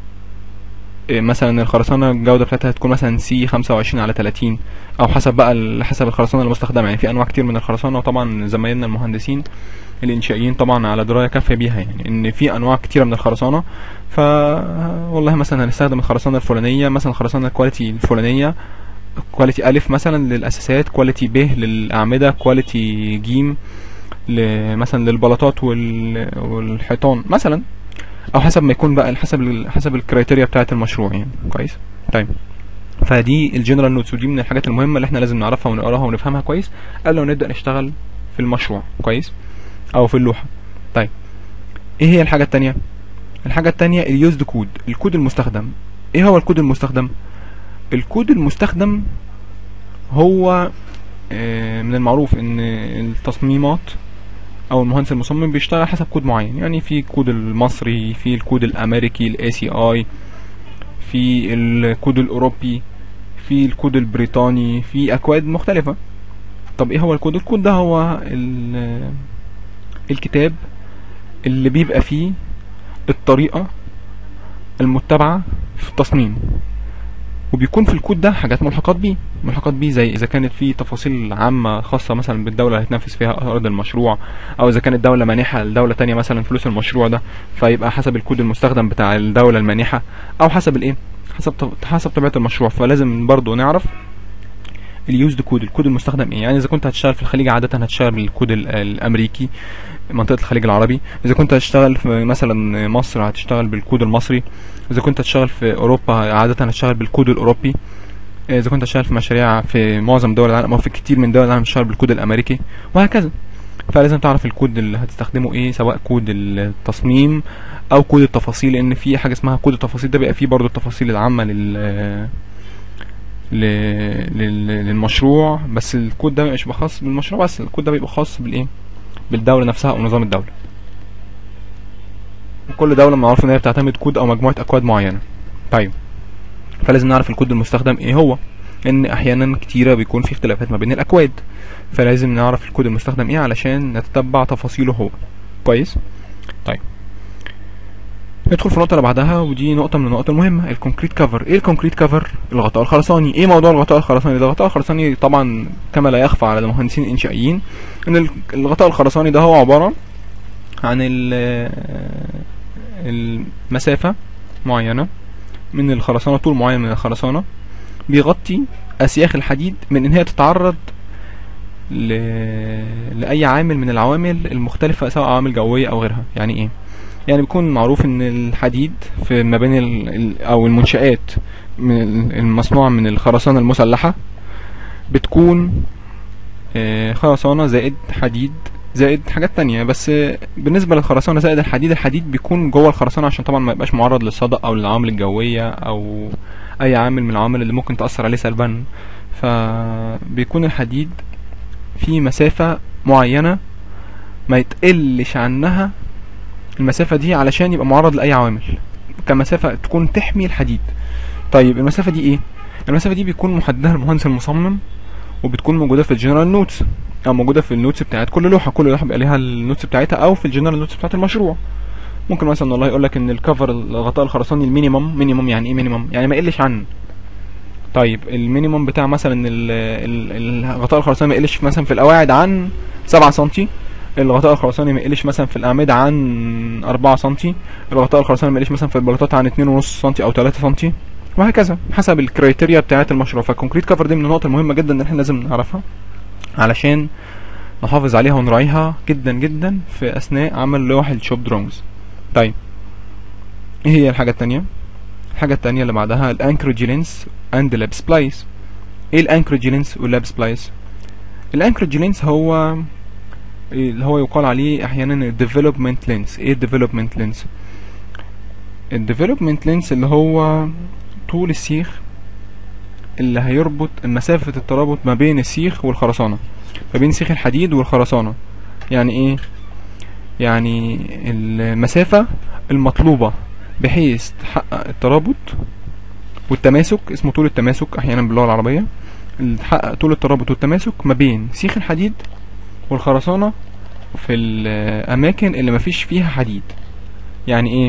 إيه مثلا الخرسانة الجودة بتاعتها هتكون مثلا سي 25 على 30 او حسب بقى ال- حسب الخرسانة المستخدمة يعني في انواع كتير من الخرسانة وطبعا زمايلنا المهندسين الانشائيين طبعا على دراية كافية بيها يعني ان في انواع كتيرة من الخرسانة ف والله مثلا هنستخدم الخرسانة الفلانية مثلا الخرسانة الكواليتي الفلانية كواليتي الف مثلا للاساسات كواليتي ب للاعمدة كواليتي جيم ل- مثلا للبلاطات وال... والحيطان مثلا او حسب ما يكون بقى حسب ال... حسب الكرايتيريا بتاعه المشروع يعني كويس طيب فدي الجنرال نوتس ودي من الحاجات المهمه اللي احنا لازم نعرفها ونقراها ونفهمها كويس قبل ما نبدا نشتغل في المشروع كويس او في اللوحه طيب ايه هي الحاجه التانية الحاجه التانية اليوزد كود الكود المستخدم ايه هو الكود المستخدم الكود المستخدم هو آه، من المعروف ان التصميمات او المهندس المصمم بيشتغل حسب كود معين يعني في الكود المصري في الكود الامريكي الاي سي اي في الكود الاوروبي في الكود البريطاني في اكواد مختلفة طب ايه هو الكود الكود ده هو ال- الكتاب اللي بيبقى فيه الطريقة المتبعة في التصميم وبيكون في الكود ده حاجات ملحقات بيه ملحقات بيه زي اذا كانت في تفاصيل عامة خاصة مثلا بالدولة اللي هتنفذ فيها ارض المشروع او اذا كانت دولة مانحة لدولة تانية مثلا فلوس المشروع ده فيبقى حسب الكود المستخدم بتاع الدولة المانحة او حسب الايه حسب طب- حسب طبيعة المشروع فلازم برضو نعرف اليوزد كود الكود المستخدم ايه يعني اذا كنت هتشتغل في الخليج عاده هتشتغل بالكود ال- الامريكي منطقه الخليج العربي اذا كنت هتشتغل في مثلا مصر هتشتغل بالكود المصري اذا كنت هتشتغل في اوروبا عاده هتشتغل بالكود الاوروبي اذا كنت هتشتغل في مشاريع في معظم دول العالم او في كتير من دول العالم هتشتغل بالكود الامريكي وهكذا فلازم تعرف الكود اللي هتستخدمه ايه سواء كود التصميم او كود التفاصيل لان في حاجه اسمها كود التفاصيل ده بيبقى فيه برضو التفاصيل العامه لل ل- لل- للمشروع بس الكود ده مش بيبقى خاص بالمشروع بس الكود ده بيبقى خاص بالايه بالدوله نفسها او نظام الدوله وكل دوله معروف ان هي بتعتمد كود او مجموعه اكواد معينه طيب فلازم نعرف الكود المستخدم ايه هو لان احيانا كتيره بيكون في اختلافات ما بين الاكواد فلازم نعرف الكود المستخدم ايه علشان نتتبع تفاصيله هو كويس طيب ندخل في النقطة اللي بعدها ودي نقطة من النقط المهمة الكونكريت كفر ايه الكونكريت كفر الغطاء الخرساني ايه موضوع الغطاء الخرساني ده الغطاء الخرساني طبعا كما لا يخفى على المهندسين الانشائيين ان ال- الغطاء الخرساني ده هو عبارة عن ال- المسافة معينة من الخرسانة طول معين من الخرسانة بيغطي اسياخ الحديد من ان هي تتعرض ل... لاي عامل من العوامل المختلفة سواء عوامل جوية او غيرها يعني ايه يعني بيكون معروف ان الحديد في مباني ال... ال- او المنشآت من ال- المصنوعة من الخرسانة المسلحة بتكون آه، خرسانة زائد حديد زائد حاجات تانية بس آه، بالنسبة للخرسانة زائد الحديد الحديد بيكون جوه الخرسانة عشان طبعا ما يبقاش معرض للصدأ او للعوامل الجوية او اي عامل من العوامل اللي ممكن تأثر عليه سلبا فبيكون الحديد في مسافة معينة ما يتقلش عنها المسافة دي علشان يبقى معرض لأي عوامل كمسافة تكون تحمي الحديد طيب المسافة دي ايه؟ المسافة دي بيكون محددها المهندس المصمم وبتكون موجودة في الجنرال نوتس أو موجودة في النوتس بتاعت كل لوحة كل لوحة بيبقى ليها النوتس بتاعتها أو في الجنرال نوتس بتاعت المشروع ممكن مثلا والله يقول لك ان الكفر الغطاء الخرساني المينيمم مينيمم يعني ايه مينيمم يعني ما يقلش عن طيب المينيمم بتاع مثلا ال- ال- الغطاء الخرساني ما يقلش مثلا في القواعد عن 7 سنتي الغطاء الخرساني ما يقلش مثلا في الاعمده عن 4 سنتي الغطاء الخرساني ما يقلش مثلا في البلاطات عن 2.5 سنتي او 3 سنتي وهكذا حسب الكريتيريا بتاعه المشروع فالكونكريت كفر دي من النقط المهمه جدا ان احنا لازم نعرفها علشان نحافظ عليها ونراعيها جدا جدا في اثناء عمل لوح الشوب درونجز طيب ايه هي الحاجه التانية الحاجه التانية اللي بعدها الانكروجي لينس اند لاب سبلايس ايه الانكروجي لينس واللاب سبلايس الانكروجي لينس هو اللي هو يقال عليه احيانا الديفلوبمنت لينس ايه الديفلوبمنت لينس الديفلوبمنت لينس اللي هو طول السيخ اللي هيربط مسافة الترابط ما بين السيخ والخرسانة ما بين سيخ الحديد والخرسانة يعني ايه يعني المسافة المطلوبة بحيث تحقق الترابط والتماسك اسمه طول التماسك احيانا باللغة العربية اللي تحقق طول الترابط والتماسك ما بين سيخ الحديد والخرسانة في الأماكن اللي مفيش فيها حديد يعني ايه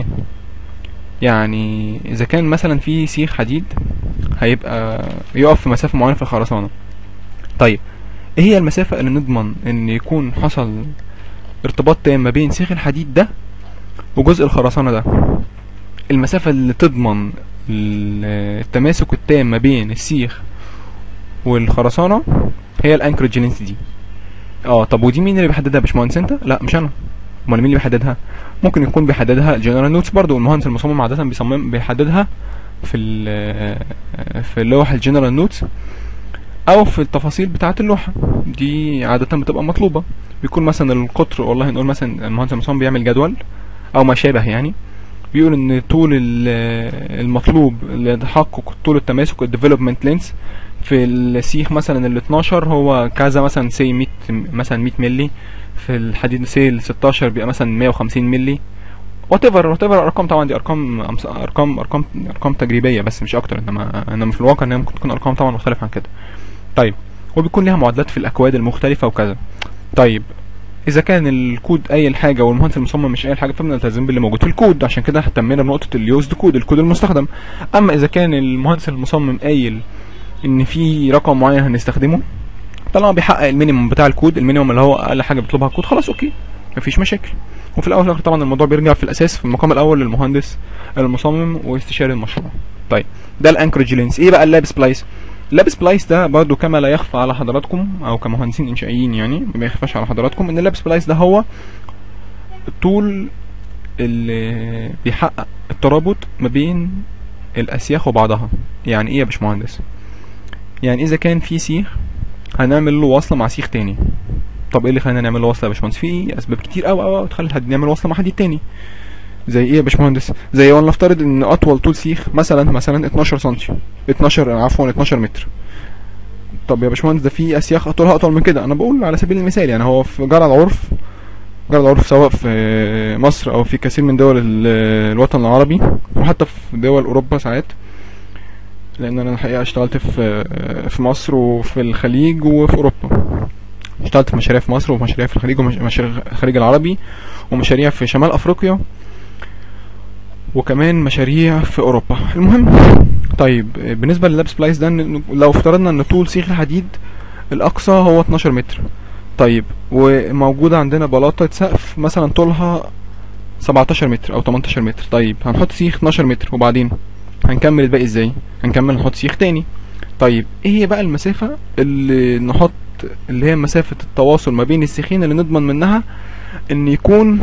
يعني إذا كان مثلا في سيخ حديد هيبقى يقف في مسافة معينة في الخرسانة طيب ايه هي المسافة اللي نضمن ان يكون حصل ارتباط تام ما بين سيخ الحديد ده وجزء الخرسانة ده المسافة اللي تضمن ال- التماسك التام ما بين السيخ والخرسانة هي الانكروج لينس دي اه طب ودي مين اللي بيحددها يا باشمهندس انت لا مش انا امال مين اللي بيحددها ممكن يكون بيحددها الجنرال نوتس برضو المهندس المصمم عادة بيصمم بيحددها في ال في اللوح الجنرال نوتس او في التفاصيل بتاعة اللوحة دي عادة بتبقى مطلوبة بيكون مثلا القطر والله نقول مثلا المهندس المصمم بيعمل جدول او ما شابه يعني بيقول ان طول ال- المطلوب لتحقق طول التماسك الديفلوبمنت لينس في السيخ مثلا ال 12 هو كذا مثلا سي 100 مثلا 100 ملي في الحديد سي ال 16 بيبقى مثلا 150 ملي وات ايفر وات ايفر ارقام طبعا دي ارقام أمس- ارقام ارقام ارقام تجريبيه بس مش اكتر انما انما في الواقع انها ممكن تكون ارقام طبعا مختلفه عن كده طيب وبيكون ليها معادلات في الاكواد المختلفه وكذا طيب اذا كان الكود قايل حاجه والمهندس المصمم مش قايل حاجه فبنلتزم باللي موجود في الكود عشان كده اهتمينا بنقطه اليوزد كود الكود المستخدم اما اذا كان المهندس المصمم قايل ان في رقم معين هنستخدمه طالما بيحقق المينيمم بتاع الكود المينيمم اللي هو اقل حاجه بيطلبها الكود خلاص اوكي مفيش مشاكل وفي الاول والاخر طبعا الموضوع بيرجع في الاساس في المقام الاول للمهندس المصمم واستشاري المشروع طيب ده الانكروج لينس ايه بقى اللاب سبلايس اللاب سبلايس ده برضو كما لا يخفى على حضراتكم او كمهندسين انشائيين يعني ما يخفاش على حضراتكم ان اللاب سبلايس ده هو الطول اللي بيحقق الترابط ما بين الاسياخ وبعضها يعني ايه يا باشمهندس يعني اذا كان في سيخ هنعمل له وصله مع سيخ تاني طب ايه اللي خلينا نعمل له وصله يا باشمهندس في اسباب كتير قوي قوي تخلي الحديد نعمل وصله مع حديد تاني زي ايه يا باشمهندس زي ولنفترض ان اطول طول سيخ مثلا مثلا 12 سم 12 عفوا 12 متر طب يا باشمهندس ده في اسياخ طولها اطول من كده انا بقول على سبيل المثال يعني هو في جرى العرف جرى العرف سواء في مصر او في كثير من دول ال- الوطن العربي وحتى في دول اوروبا ساعات لان انا الحقيقه اشتغلت في في مصر وفي الخليج وفي اوروبا اشتغلت في مشاريع في مصر ومشاريع في الخليج ومشاريع الخليج العربي ومشاريع في شمال افريقيا وكمان مشاريع في اوروبا المهم طيب بالنسبه لللاب سبلايس ده إن- لو افترضنا ان طول سيخ الحديد الاقصى هو 12 متر طيب وموجوده عندنا بلاطه سقف مثلا طولها 17 متر او 18 متر طيب هنحط سيخ 12 متر وبعدين هنكمل الباقي ازاي هنكمل نحط سيخ تاني طيب ايه هي بقى المسافه اللي نحط اللي هي مسافه التواصل ما بين السيخين اللي نضمن منها ان يكون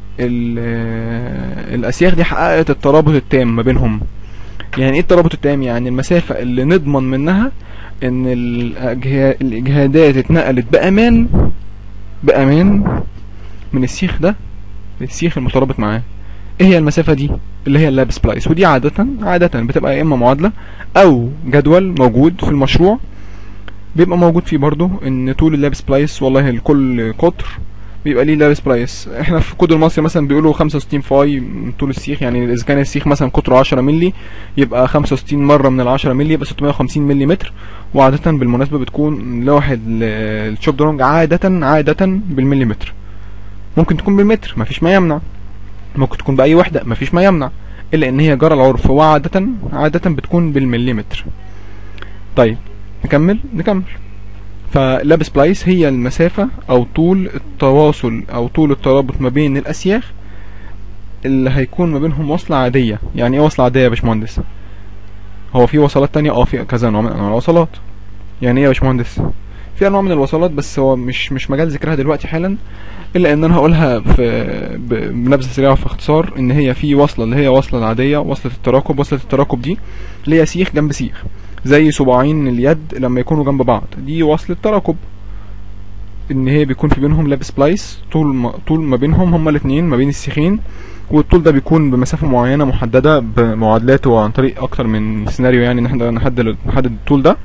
ال- الاسياخ دي حققت الترابط التام ما بينهم يعني ايه الترابط التام يعني المسافة اللي نضمن منها ان الأجه- الاجهادات اتنقلت بامان بامان من السيخ ده للسيخ المترابط معاه ايه هي المسافة دي اللي هي اللاب سبلايس ودي عادة عادة بتبقى يا اما معادلة او جدول موجود في المشروع بيبقى موجود فيه برضو ان طول اللاب سبلايس والله لكل قطر بيبقى ليه لاب سبلايس احنا في كود المصري مثلا بيقولوا 65 فاي من طول السيخ يعني اذا كان السيخ مثلا قطره 10 مللي يبقى 65 مره من ال 10 مللي يبقى 650 مللي متر وعاده بالمناسبه بتكون لوحه ال- الشوب درونج عاده عاده بالمليمتر ممكن تكون بالمتر مفيش ما يمنع ممكن تكون باي وحده مفيش ما يمنع الا ان هي جرى العرف وعاده عاده بتكون بالمليمتر طيب نكمل نكمل فلاب سبلايس هي المسافة أو طول التواصل أو طول الترابط ما بين الأسياخ اللي هيكون ما بينهم وصلة عادية يعني إيه وصلة عادية يا باشمهندس؟ هو في وصلات تانية اه في كذا نوع من أنواع الوصلات يعني إيه يا باشمهندس؟ في أنواع من الوصلات بس هو مش مش مجال ذكرها دلوقتي حالا إلا إن أنا هقولها في ب- بنبذة سريعة وفي اختصار إن هي في وصلة اللي هي وصلة العادية وصلة التراكب وصلة التراكب دي اللي هي سيخ جنب سيخ زي صباعين اليد لما يكونوا جنب بعض دي وصلة تراكب ان هي بيكون في بينهم لاب سبلايس طول ما طول ما بينهم هما الاثنين ما بين السيخين والطول ده بيكون بمسافة معينة محددة بمعادلات وعن طريق اكتر من سيناريو يعني ان احنا نحدد نحدد الطول ده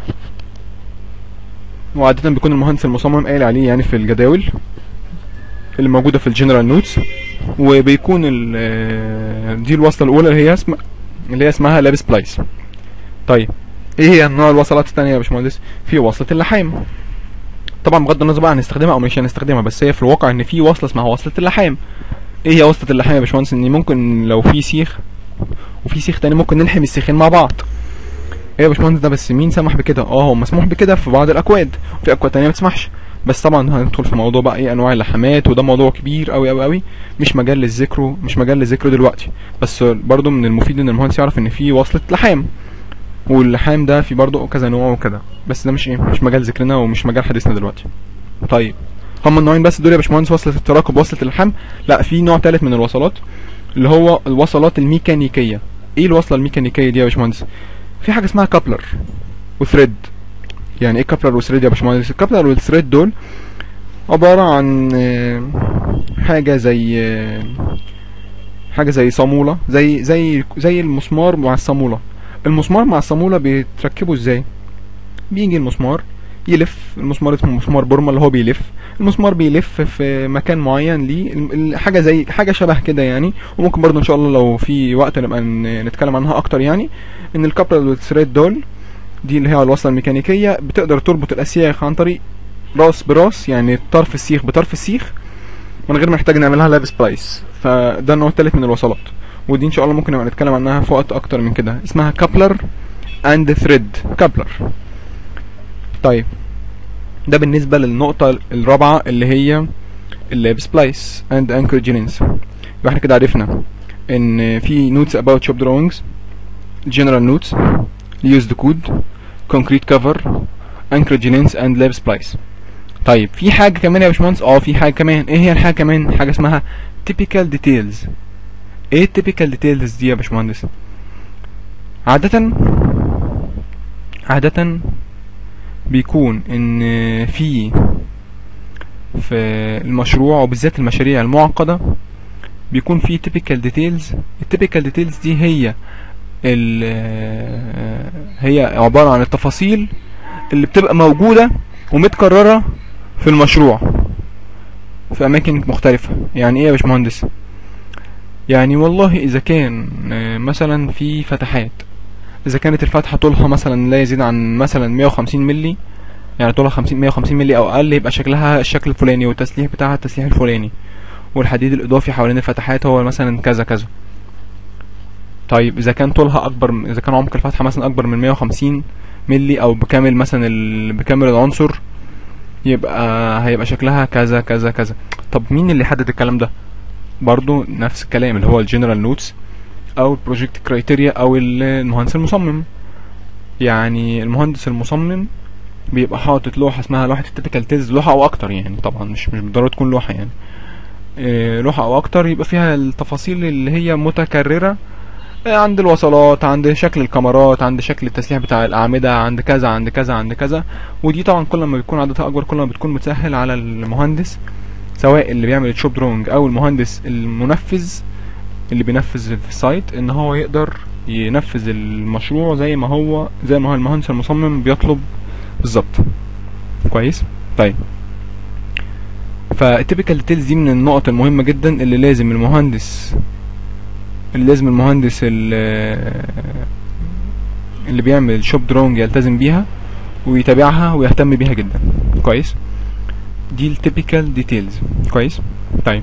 وعادة بيكون المهندس المصمم قايل عليه يعني في الجداول اللي موجودة في الجنرال نوتس وبيكون ال- دي الوصلة الأولى اللي هي اسم اللي هي اسمها لاب سبلايس طيب ايه هي نوع الوصلات التانية يا باشمهندس في وصلة اللحام طبعا بغض النظر بقى هنستخدمها او مش هنستخدمها بس هي في الواقع ان في وصلة اسمها وصلة اللحام ايه هي وصلة اللحام يا باشمهندس ان ممكن لو في سيخ وفي سيخ تاني ممكن نلحم السيخين مع بعض ايه يا باشمهندس ده بس مين سمح بكده اه هو مسموح بكده في بعض الاكواد في اكواد تانية ما تسمحش بس طبعا هندخل في موضوع بقى ايه انواع اللحامات وده موضوع كبير قوي قوي قوي مش مجال للذكر مش مجال للذكر دلوقتي بس برضو من المفيد ان المهندس يعرف ان في وصلة لحام واللحام ده في برضه كذا نوع وكده بس ده مش ايه مش مجال ذكرنا ومش مجال حديثنا دلوقتي طيب هما النوعين بس دول يا باشمهندس وصلة التراكب وصلة اللحام لا في نوع تالت من الوصلات اللي هو الوصلات الميكانيكية ايه الوصلة الميكانيكية دي يا باشمهندس في حاجة اسمها كابلر وثريد يعني ايه كابلر وثريد يا باشمهندس الكابلر والثريد دول عبارة عن آه، حاجة زي آه، حاجة زي صامولة زي زي زي المسمار مع الصامولة المسمار مع الصامولة بيتركبوا ازاي بيجي المسمار يلف المسمار اسمه مسمار بورما اللي هو بيلف المسمار بيلف في مكان معين ليه ال- ال- حاجه زي حاجه شبه كده يعني وممكن برضو ان شاء الله لو في وقت نبقى ن- نتكلم عنها اكتر يعني ان الكابلر والثريد دول دي اللي هي الوصله الميكانيكيه بتقدر تربط الاسياخ عن طريق راس براس يعني طرف السيخ بطرف السيخ من غير ما نحتاج نعملها لاب سبلايس فده النوع التالت من الوصلات ودي ان شاء الله ممكن نبقى نتكلم عنها في وقت اكتر من كده اسمها كابلر اند ثريد كابلر طيب ده بالنسبة للنقطة الرابعة اللي هي اللاب سبلايس اند انكر جينينز يبقى احنا كده عرفنا ان في نوتس about shop drawings general notes used code concrete cover anchorage lens and lab splice طيب في حاجة كمان يا باشمهندس اه في حاجة كمان ايه هي الحاجة كمان حاجة اسمها typical details ايه typical details دي يا باشمهندس عادة عادة بيكون ان في في المشروع وبالذات المشاريع المعقدة بيكون في typical details التيبيكال ديتيلز دي هي ال هي عبارة عن التفاصيل اللي بتبقى موجودة ومتكررة في المشروع في أماكن مختلفة يعني إيه يا باشمهندس؟ يعني والله إذا كان آه، مثلا في فتحات إذا كانت الفتحة طولها مثلا لا يزيد عن مثلا 150 ملي يعني طولها 50 150 ملي أو أقل يبقى شكلها الشكل الفلاني والتسليح بتاعها التسليح الفلاني والحديد الإضافي حوالين الفتحات هو مثلا كذا كذا طيب إذا كان طولها أكبر إذا كان عمق الفتحة مثلا أكبر من 150 ملي أو بكامل مثلا ال... بكامل العنصر يبقى هيبقى شكلها كذا كذا كذا طب مين اللي يحدد الكلام ده برضو نفس الكلام اللي هو الجنرال نوتس او البروجكت كرايتيريا او ال- المهندس المصمم يعني المهندس المصمم بيبقى حاطط لوحه اسمها لوحه التيبيكال تيز لوحه او اكتر يعني طبعا مش مش بالضروره تكون لوحه يعني إيه، لوحه او اكتر يبقى فيها التفاصيل اللي هي متكرره آه، عند الوصلات عند شكل الكاميرات عند شكل التسليح بتاع الأعمدة عند كذا عند كذا عند كذا ودي طبعا كل ما بيكون عددها أكبر كل ما بتكون بتسهل على المهندس سواء اللي بيعمل الشوب درونج أو المهندس المنفذ اللي بينفذ في السايت إن هو يقدر ينفذ المشروع زي ما هو زي ما هو المهندس المصمم بيطلب بالظبط كويس طيب فالتيبيكال ديتيلز دي من النقط المهمة جدا اللي لازم المهندس اللي لازم المهندس ال- اللي بيعمل شوب درونج يلتزم بيها ويتابعها ويهتم بيها جدا كويس دي التيبيكال ديتيلز كويس طيب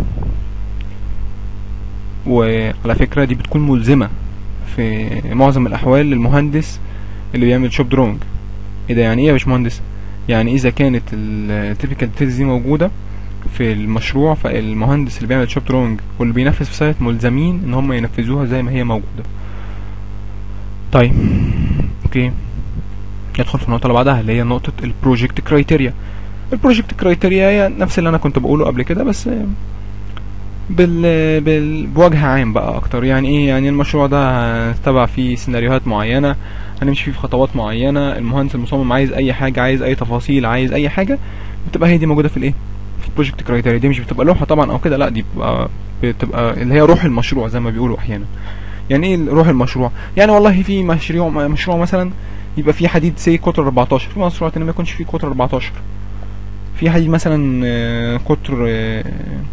وعلى فكرة دي بتكون ملزمة في معظم الأحوال للمهندس اللي بيعمل شوب درونج ايه ده يعني ايه يا باشمهندس يعني اذا كانت التيبيكال ديتيلز دي موجودة في المشروع فالمهندس اللي بيعمل شوب درونج واللي بينفذ في سايت ملزمين ان هم ينفذوها زي ما هي موجودة طيب اوكي ندخل في النقطة اللي بعدها اللي هي نقطة البروجكت كرايتيريا البروجكت كرايتيريا هي نفس اللي انا كنت بقوله قبل كده بس بال... بال... بوجه عام بقى اكتر يعني ايه يعني المشروع ده هنتبع فيه سيناريوهات معينة هنمشي فيه في خطوات معينة المهندس المصمم عايز اي حاجة عايز اي تفاصيل عايز اي حاجة بتبقى هي دي موجودة في الايه في البروجكت كرايتيريا دي مش بتبقى لوحة طبعا او كده لا دي بتبقى بتبقى اللي هي روح المشروع زي ما بيقولوا احيانا يعني ايه روح المشروع يعني والله في مشروع مشروع مثلا يبقى فيه حديد سي قطر 14 في مشروع تاني ما يكونش فيه قطر 14 في حديد مثلا آه، قطر آه،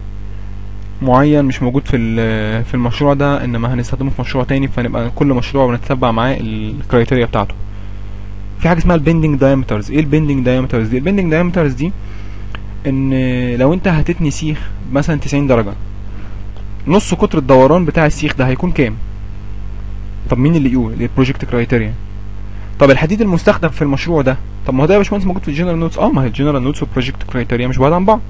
معين مش موجود في ال- في المشروع ده انما هنستخدمه في مشروع تاني فنبقى كل مشروع بنتتبع معاه الكرايتيريا بتاعته في حاجه اسمها البندنج دايمترز ايه البندنج دايمترز دي البندنج دايمترز دي ان لو انت هتتني سيخ مثلا 90 درجه نص قطر الدوران بتاع السيخ ده هيكون كام طب مين اللي يقول البروجكت كرايتيريا طب الحديد المستخدم في المشروع ده طب ما هو ده يا باشمهندس موجود في الجنرال نوتس اه ما هي الجنرال نوتس والبروجكت كرايتيريا مش بعاد عن بعض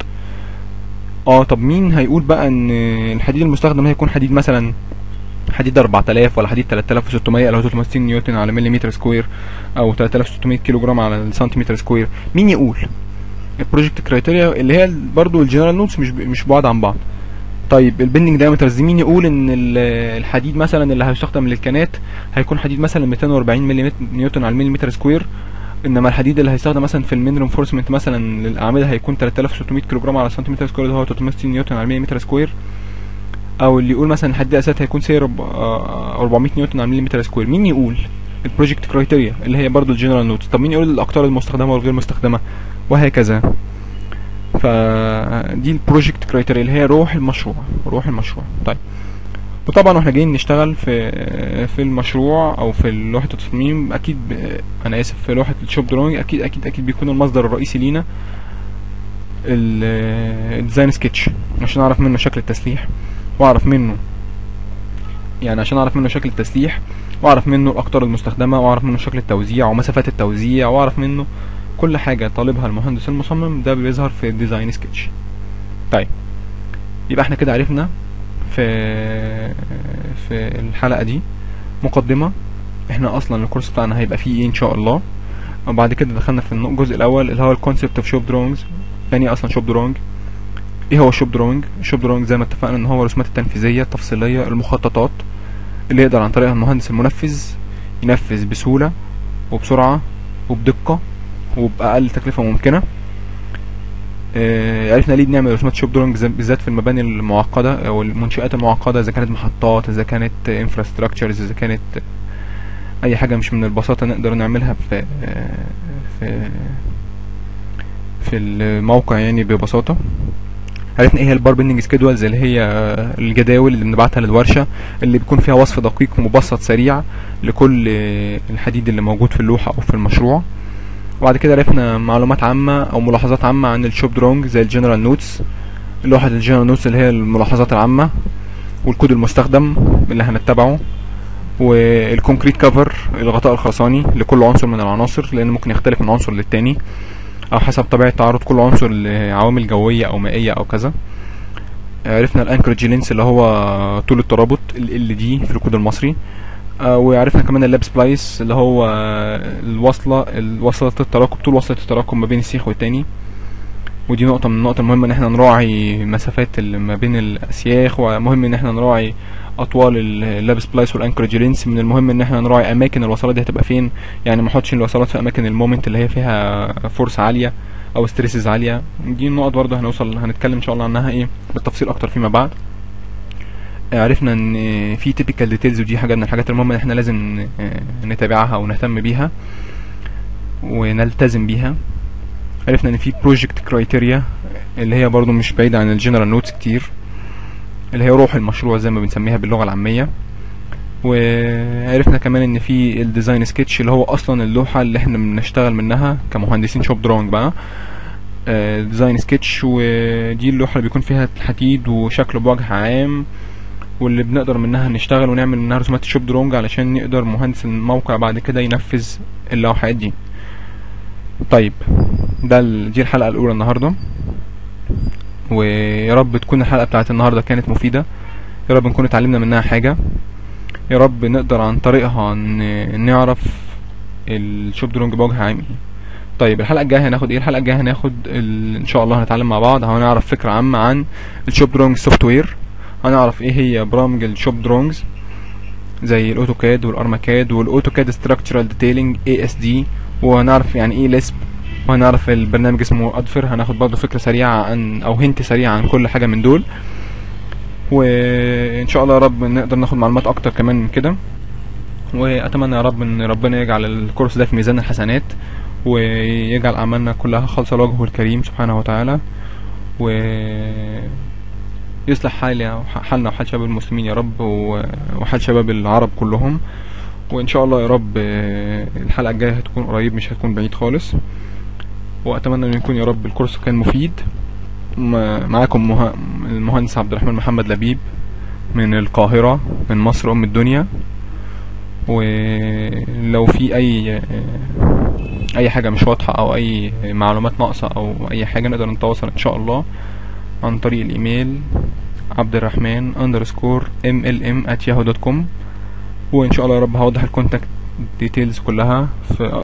اه طب مين هيقول بقى ان الحديد المستخدم هيكون حديد مثلا حديد 4000 ولا حديد 3600 او 360 نيوتن على مليمتر سكوير او 3600 كيلو جرام على السنتيمتر سكوير مين يقول البروجكت كرايتيريا اللي هي برضو الجنرال نوتس مش مش بعاد عن بعض طيب البندنج دايمترز دي مين يقول ان ال- الحديد مثلا اللي هيستخدم للكنات هيكون حديد مثلا 240 ملم نيوتن على المليمتر سكوير انما الحديد اللي هيستخدم مثلا في المين رينفورسمنت مثلا للاعمده هيكون 3600 كيلو جرام على سنتيمتر سكوير اللي هو 360 نيوتن على المليمتر سكوير او اللي يقول مثلا الحديد الاسات هيكون سير 400 نيوتن على المليمتر سكوير مين يقول البروجكت كرايتيريا اللي هي برضو الجنرال نوتس طب مين يقول الاقطار المستخدمه والغير مستخدمه وهكذا فدي البروجكت كرايتيريا اللي هي روح المشروع روح المشروع طيب وطبعا واحنا جايين نشتغل في في المشروع او في لوحه التصميم اكيد ب... انا اسف في لوحه الشوب دروينج اكيد اكيد اكيد بيكون المصدر الرئيسي لينا ال- الديزاين سكتش عشان اعرف منه شكل التسليح واعرف منه يعني عشان اعرف منه شكل التسليح واعرف منه الاقطار المستخدمه واعرف منه شكل التوزيع ومسافات التوزيع واعرف منه كل حاجه طالبها المهندس المصمم ده بيظهر في الديزاين سكتش طيب يبقى احنا كده عرفنا في في الحلقه دي مقدمه احنا اصلا الكورس بتاعنا هيبقى فيه ايه ان شاء الله وبعد كده دخلنا في النق- الجزء الاول اللي هو الكونسبت اوف شوب دروينجز يعني ايه اصلا شوب دروينج ايه هو الشوب دروينج الشوب دروينج زي ما اتفقنا ان هو الرسومات التنفيذيه التفصيليه المخططات اللي يقدر عن طريقها المهندس المنفذ ينفذ بسهوله وبسرعه وبدقه وباقل تكلفه ممكنه آه، عرفنا ليه بنعمل رسومات شوب دروينج زي- بالذات في المباني المعقده او المنشات المعقده اذا كانت محطات اذا كانت انفراستراكشرز اذا كانت اي حاجه مش من البساطه نقدر نعملها في في في الموقع يعني ببساطه عرفنا ايه هي البار بيندنج سكيدولز اللي هي الجداول اللي بنبعتها للورشه اللي بيكون فيها وصف دقيق ومبسط سريع لكل الحديد اللي موجود في اللوحه او في المشروع وبعد كده عرفنا معلومات عامه او ملاحظات عامه عن الشوب دروينج زي الجنرال نوتس لوحه الجنرال نوتس اللي هي الملاحظات العامه والكود المستخدم اللي هنتبعه والكونكريت كفر الغطاء الخرساني لكل عنصر من العناصر لان ممكن يختلف من عنصر للتاني او حسب طبيعه تعرض كل عنصر لعوامل جويه او مائيه او كذا عرفنا الانكرج لينس اللي هو طول الترابط ال دي في الكود المصري آه، وعرفنا كمان اللاب سبلايس اللي هو الوصله الوصله التراكم طول وصله التراكم ما بين السيخ والتاني ودي نقطة من النقط المهمة ان احنا نراعي مسافات اللي ما بين الاسياخ ومهم ان احنا نراعي اطوال اللاب سبلايس والانكرج لينس من المهم ان احنا نراعي اماكن الوصلات دي هتبقى فين يعني ما احطش الوصلات في اماكن المومنت اللي هي فيها فورس عالية او ستريسز عالية دي النقط برضه هنوصل هنتكلم ان شاء الله عنها ايه بالتفصيل اكتر فيما بعد عرفنا ان في تيبيكال ديتيلز ودي حاجه من الحاجات المهمه ان احنا لازم آه، نتابعها ونهتم بيها ونلتزم بيها عرفنا ان في بروجكت كرايتيريا اللي هي برضو مش بعيده عن الجنرال نوتس كتير اللي هي روح المشروع زي ما بنسميها باللغه العاميه وعرفنا كمان ان في الديزاين سكتش اللي هو اصلا اللوحه اللي احنا بنشتغل منها كمهندسين شوب دروينج بقى ديزاين سكتش ودي اللوحه اللي بيكون فيها الحديد وشكله بوجه عام واللي بنقدر منها نشتغل ونعمل منها رسومات الشوب درونج علشان نقدر مهندس الموقع بعد كده ينفذ اللوحات دي طيب ده ال- دي الحلقة الأولى النهاردة ويا رب تكون الحلقة بتاعت النهاردة كانت مفيدة يا رب نكون اتعلمنا منها حاجة يا رب نقدر عن طريقها ن- نعرف الشوب درونج بوجه عام ايه طيب الحلقة الجاية هناخد ايه الحلقة الجاية هناخد ال... ان شاء الله هنتعلم مع بعض هنعرف فكرة عامة عن الشوب درونج سوفت وير هنعرف ايه هي برامج الشوب درونجز زي الاوتوكاد والارماكاد والاوتوكاد ستراكشرال ديتيلنج اي اس دي وهنعرف يعني ايه ليسب وهنعرف البرنامج اسمه ادفر هناخد برضه فكره سريعه عن او هنت سريع عن كل حاجه من دول وان شاء الله يا رب نقدر ناخد معلومات اكتر كمان من كده واتمنى يا رب ان ربنا يجعل الكورس ده في ميزان الحسنات ويجعل اعمالنا كلها خالصه لوجهه الكريم سبحانه وتعالى و يصلح حالي حالنا وحال شباب المسلمين يا رب و- وحال شباب العرب كلهم وان شاء الله يا رب آه، الحلقه الجايه هتكون قريب مش هتكون بعيد خالص واتمنى ان يكون يا رب الكورس كان مفيد م- معاكم مه... المهندس عبد الرحمن محمد لبيب من القاهره من مصر ام الدنيا ولو في اي آه، اي حاجه مش واضحه او اي معلومات ناقصه او اي حاجه نقدر نتواصل ان شاء الله عن طريق الايميل عبد الرحمن underscore mlm at yahoo دوت كوم وان شاء الله يا رب هوضح الكونتاكت ديتيلز كلها في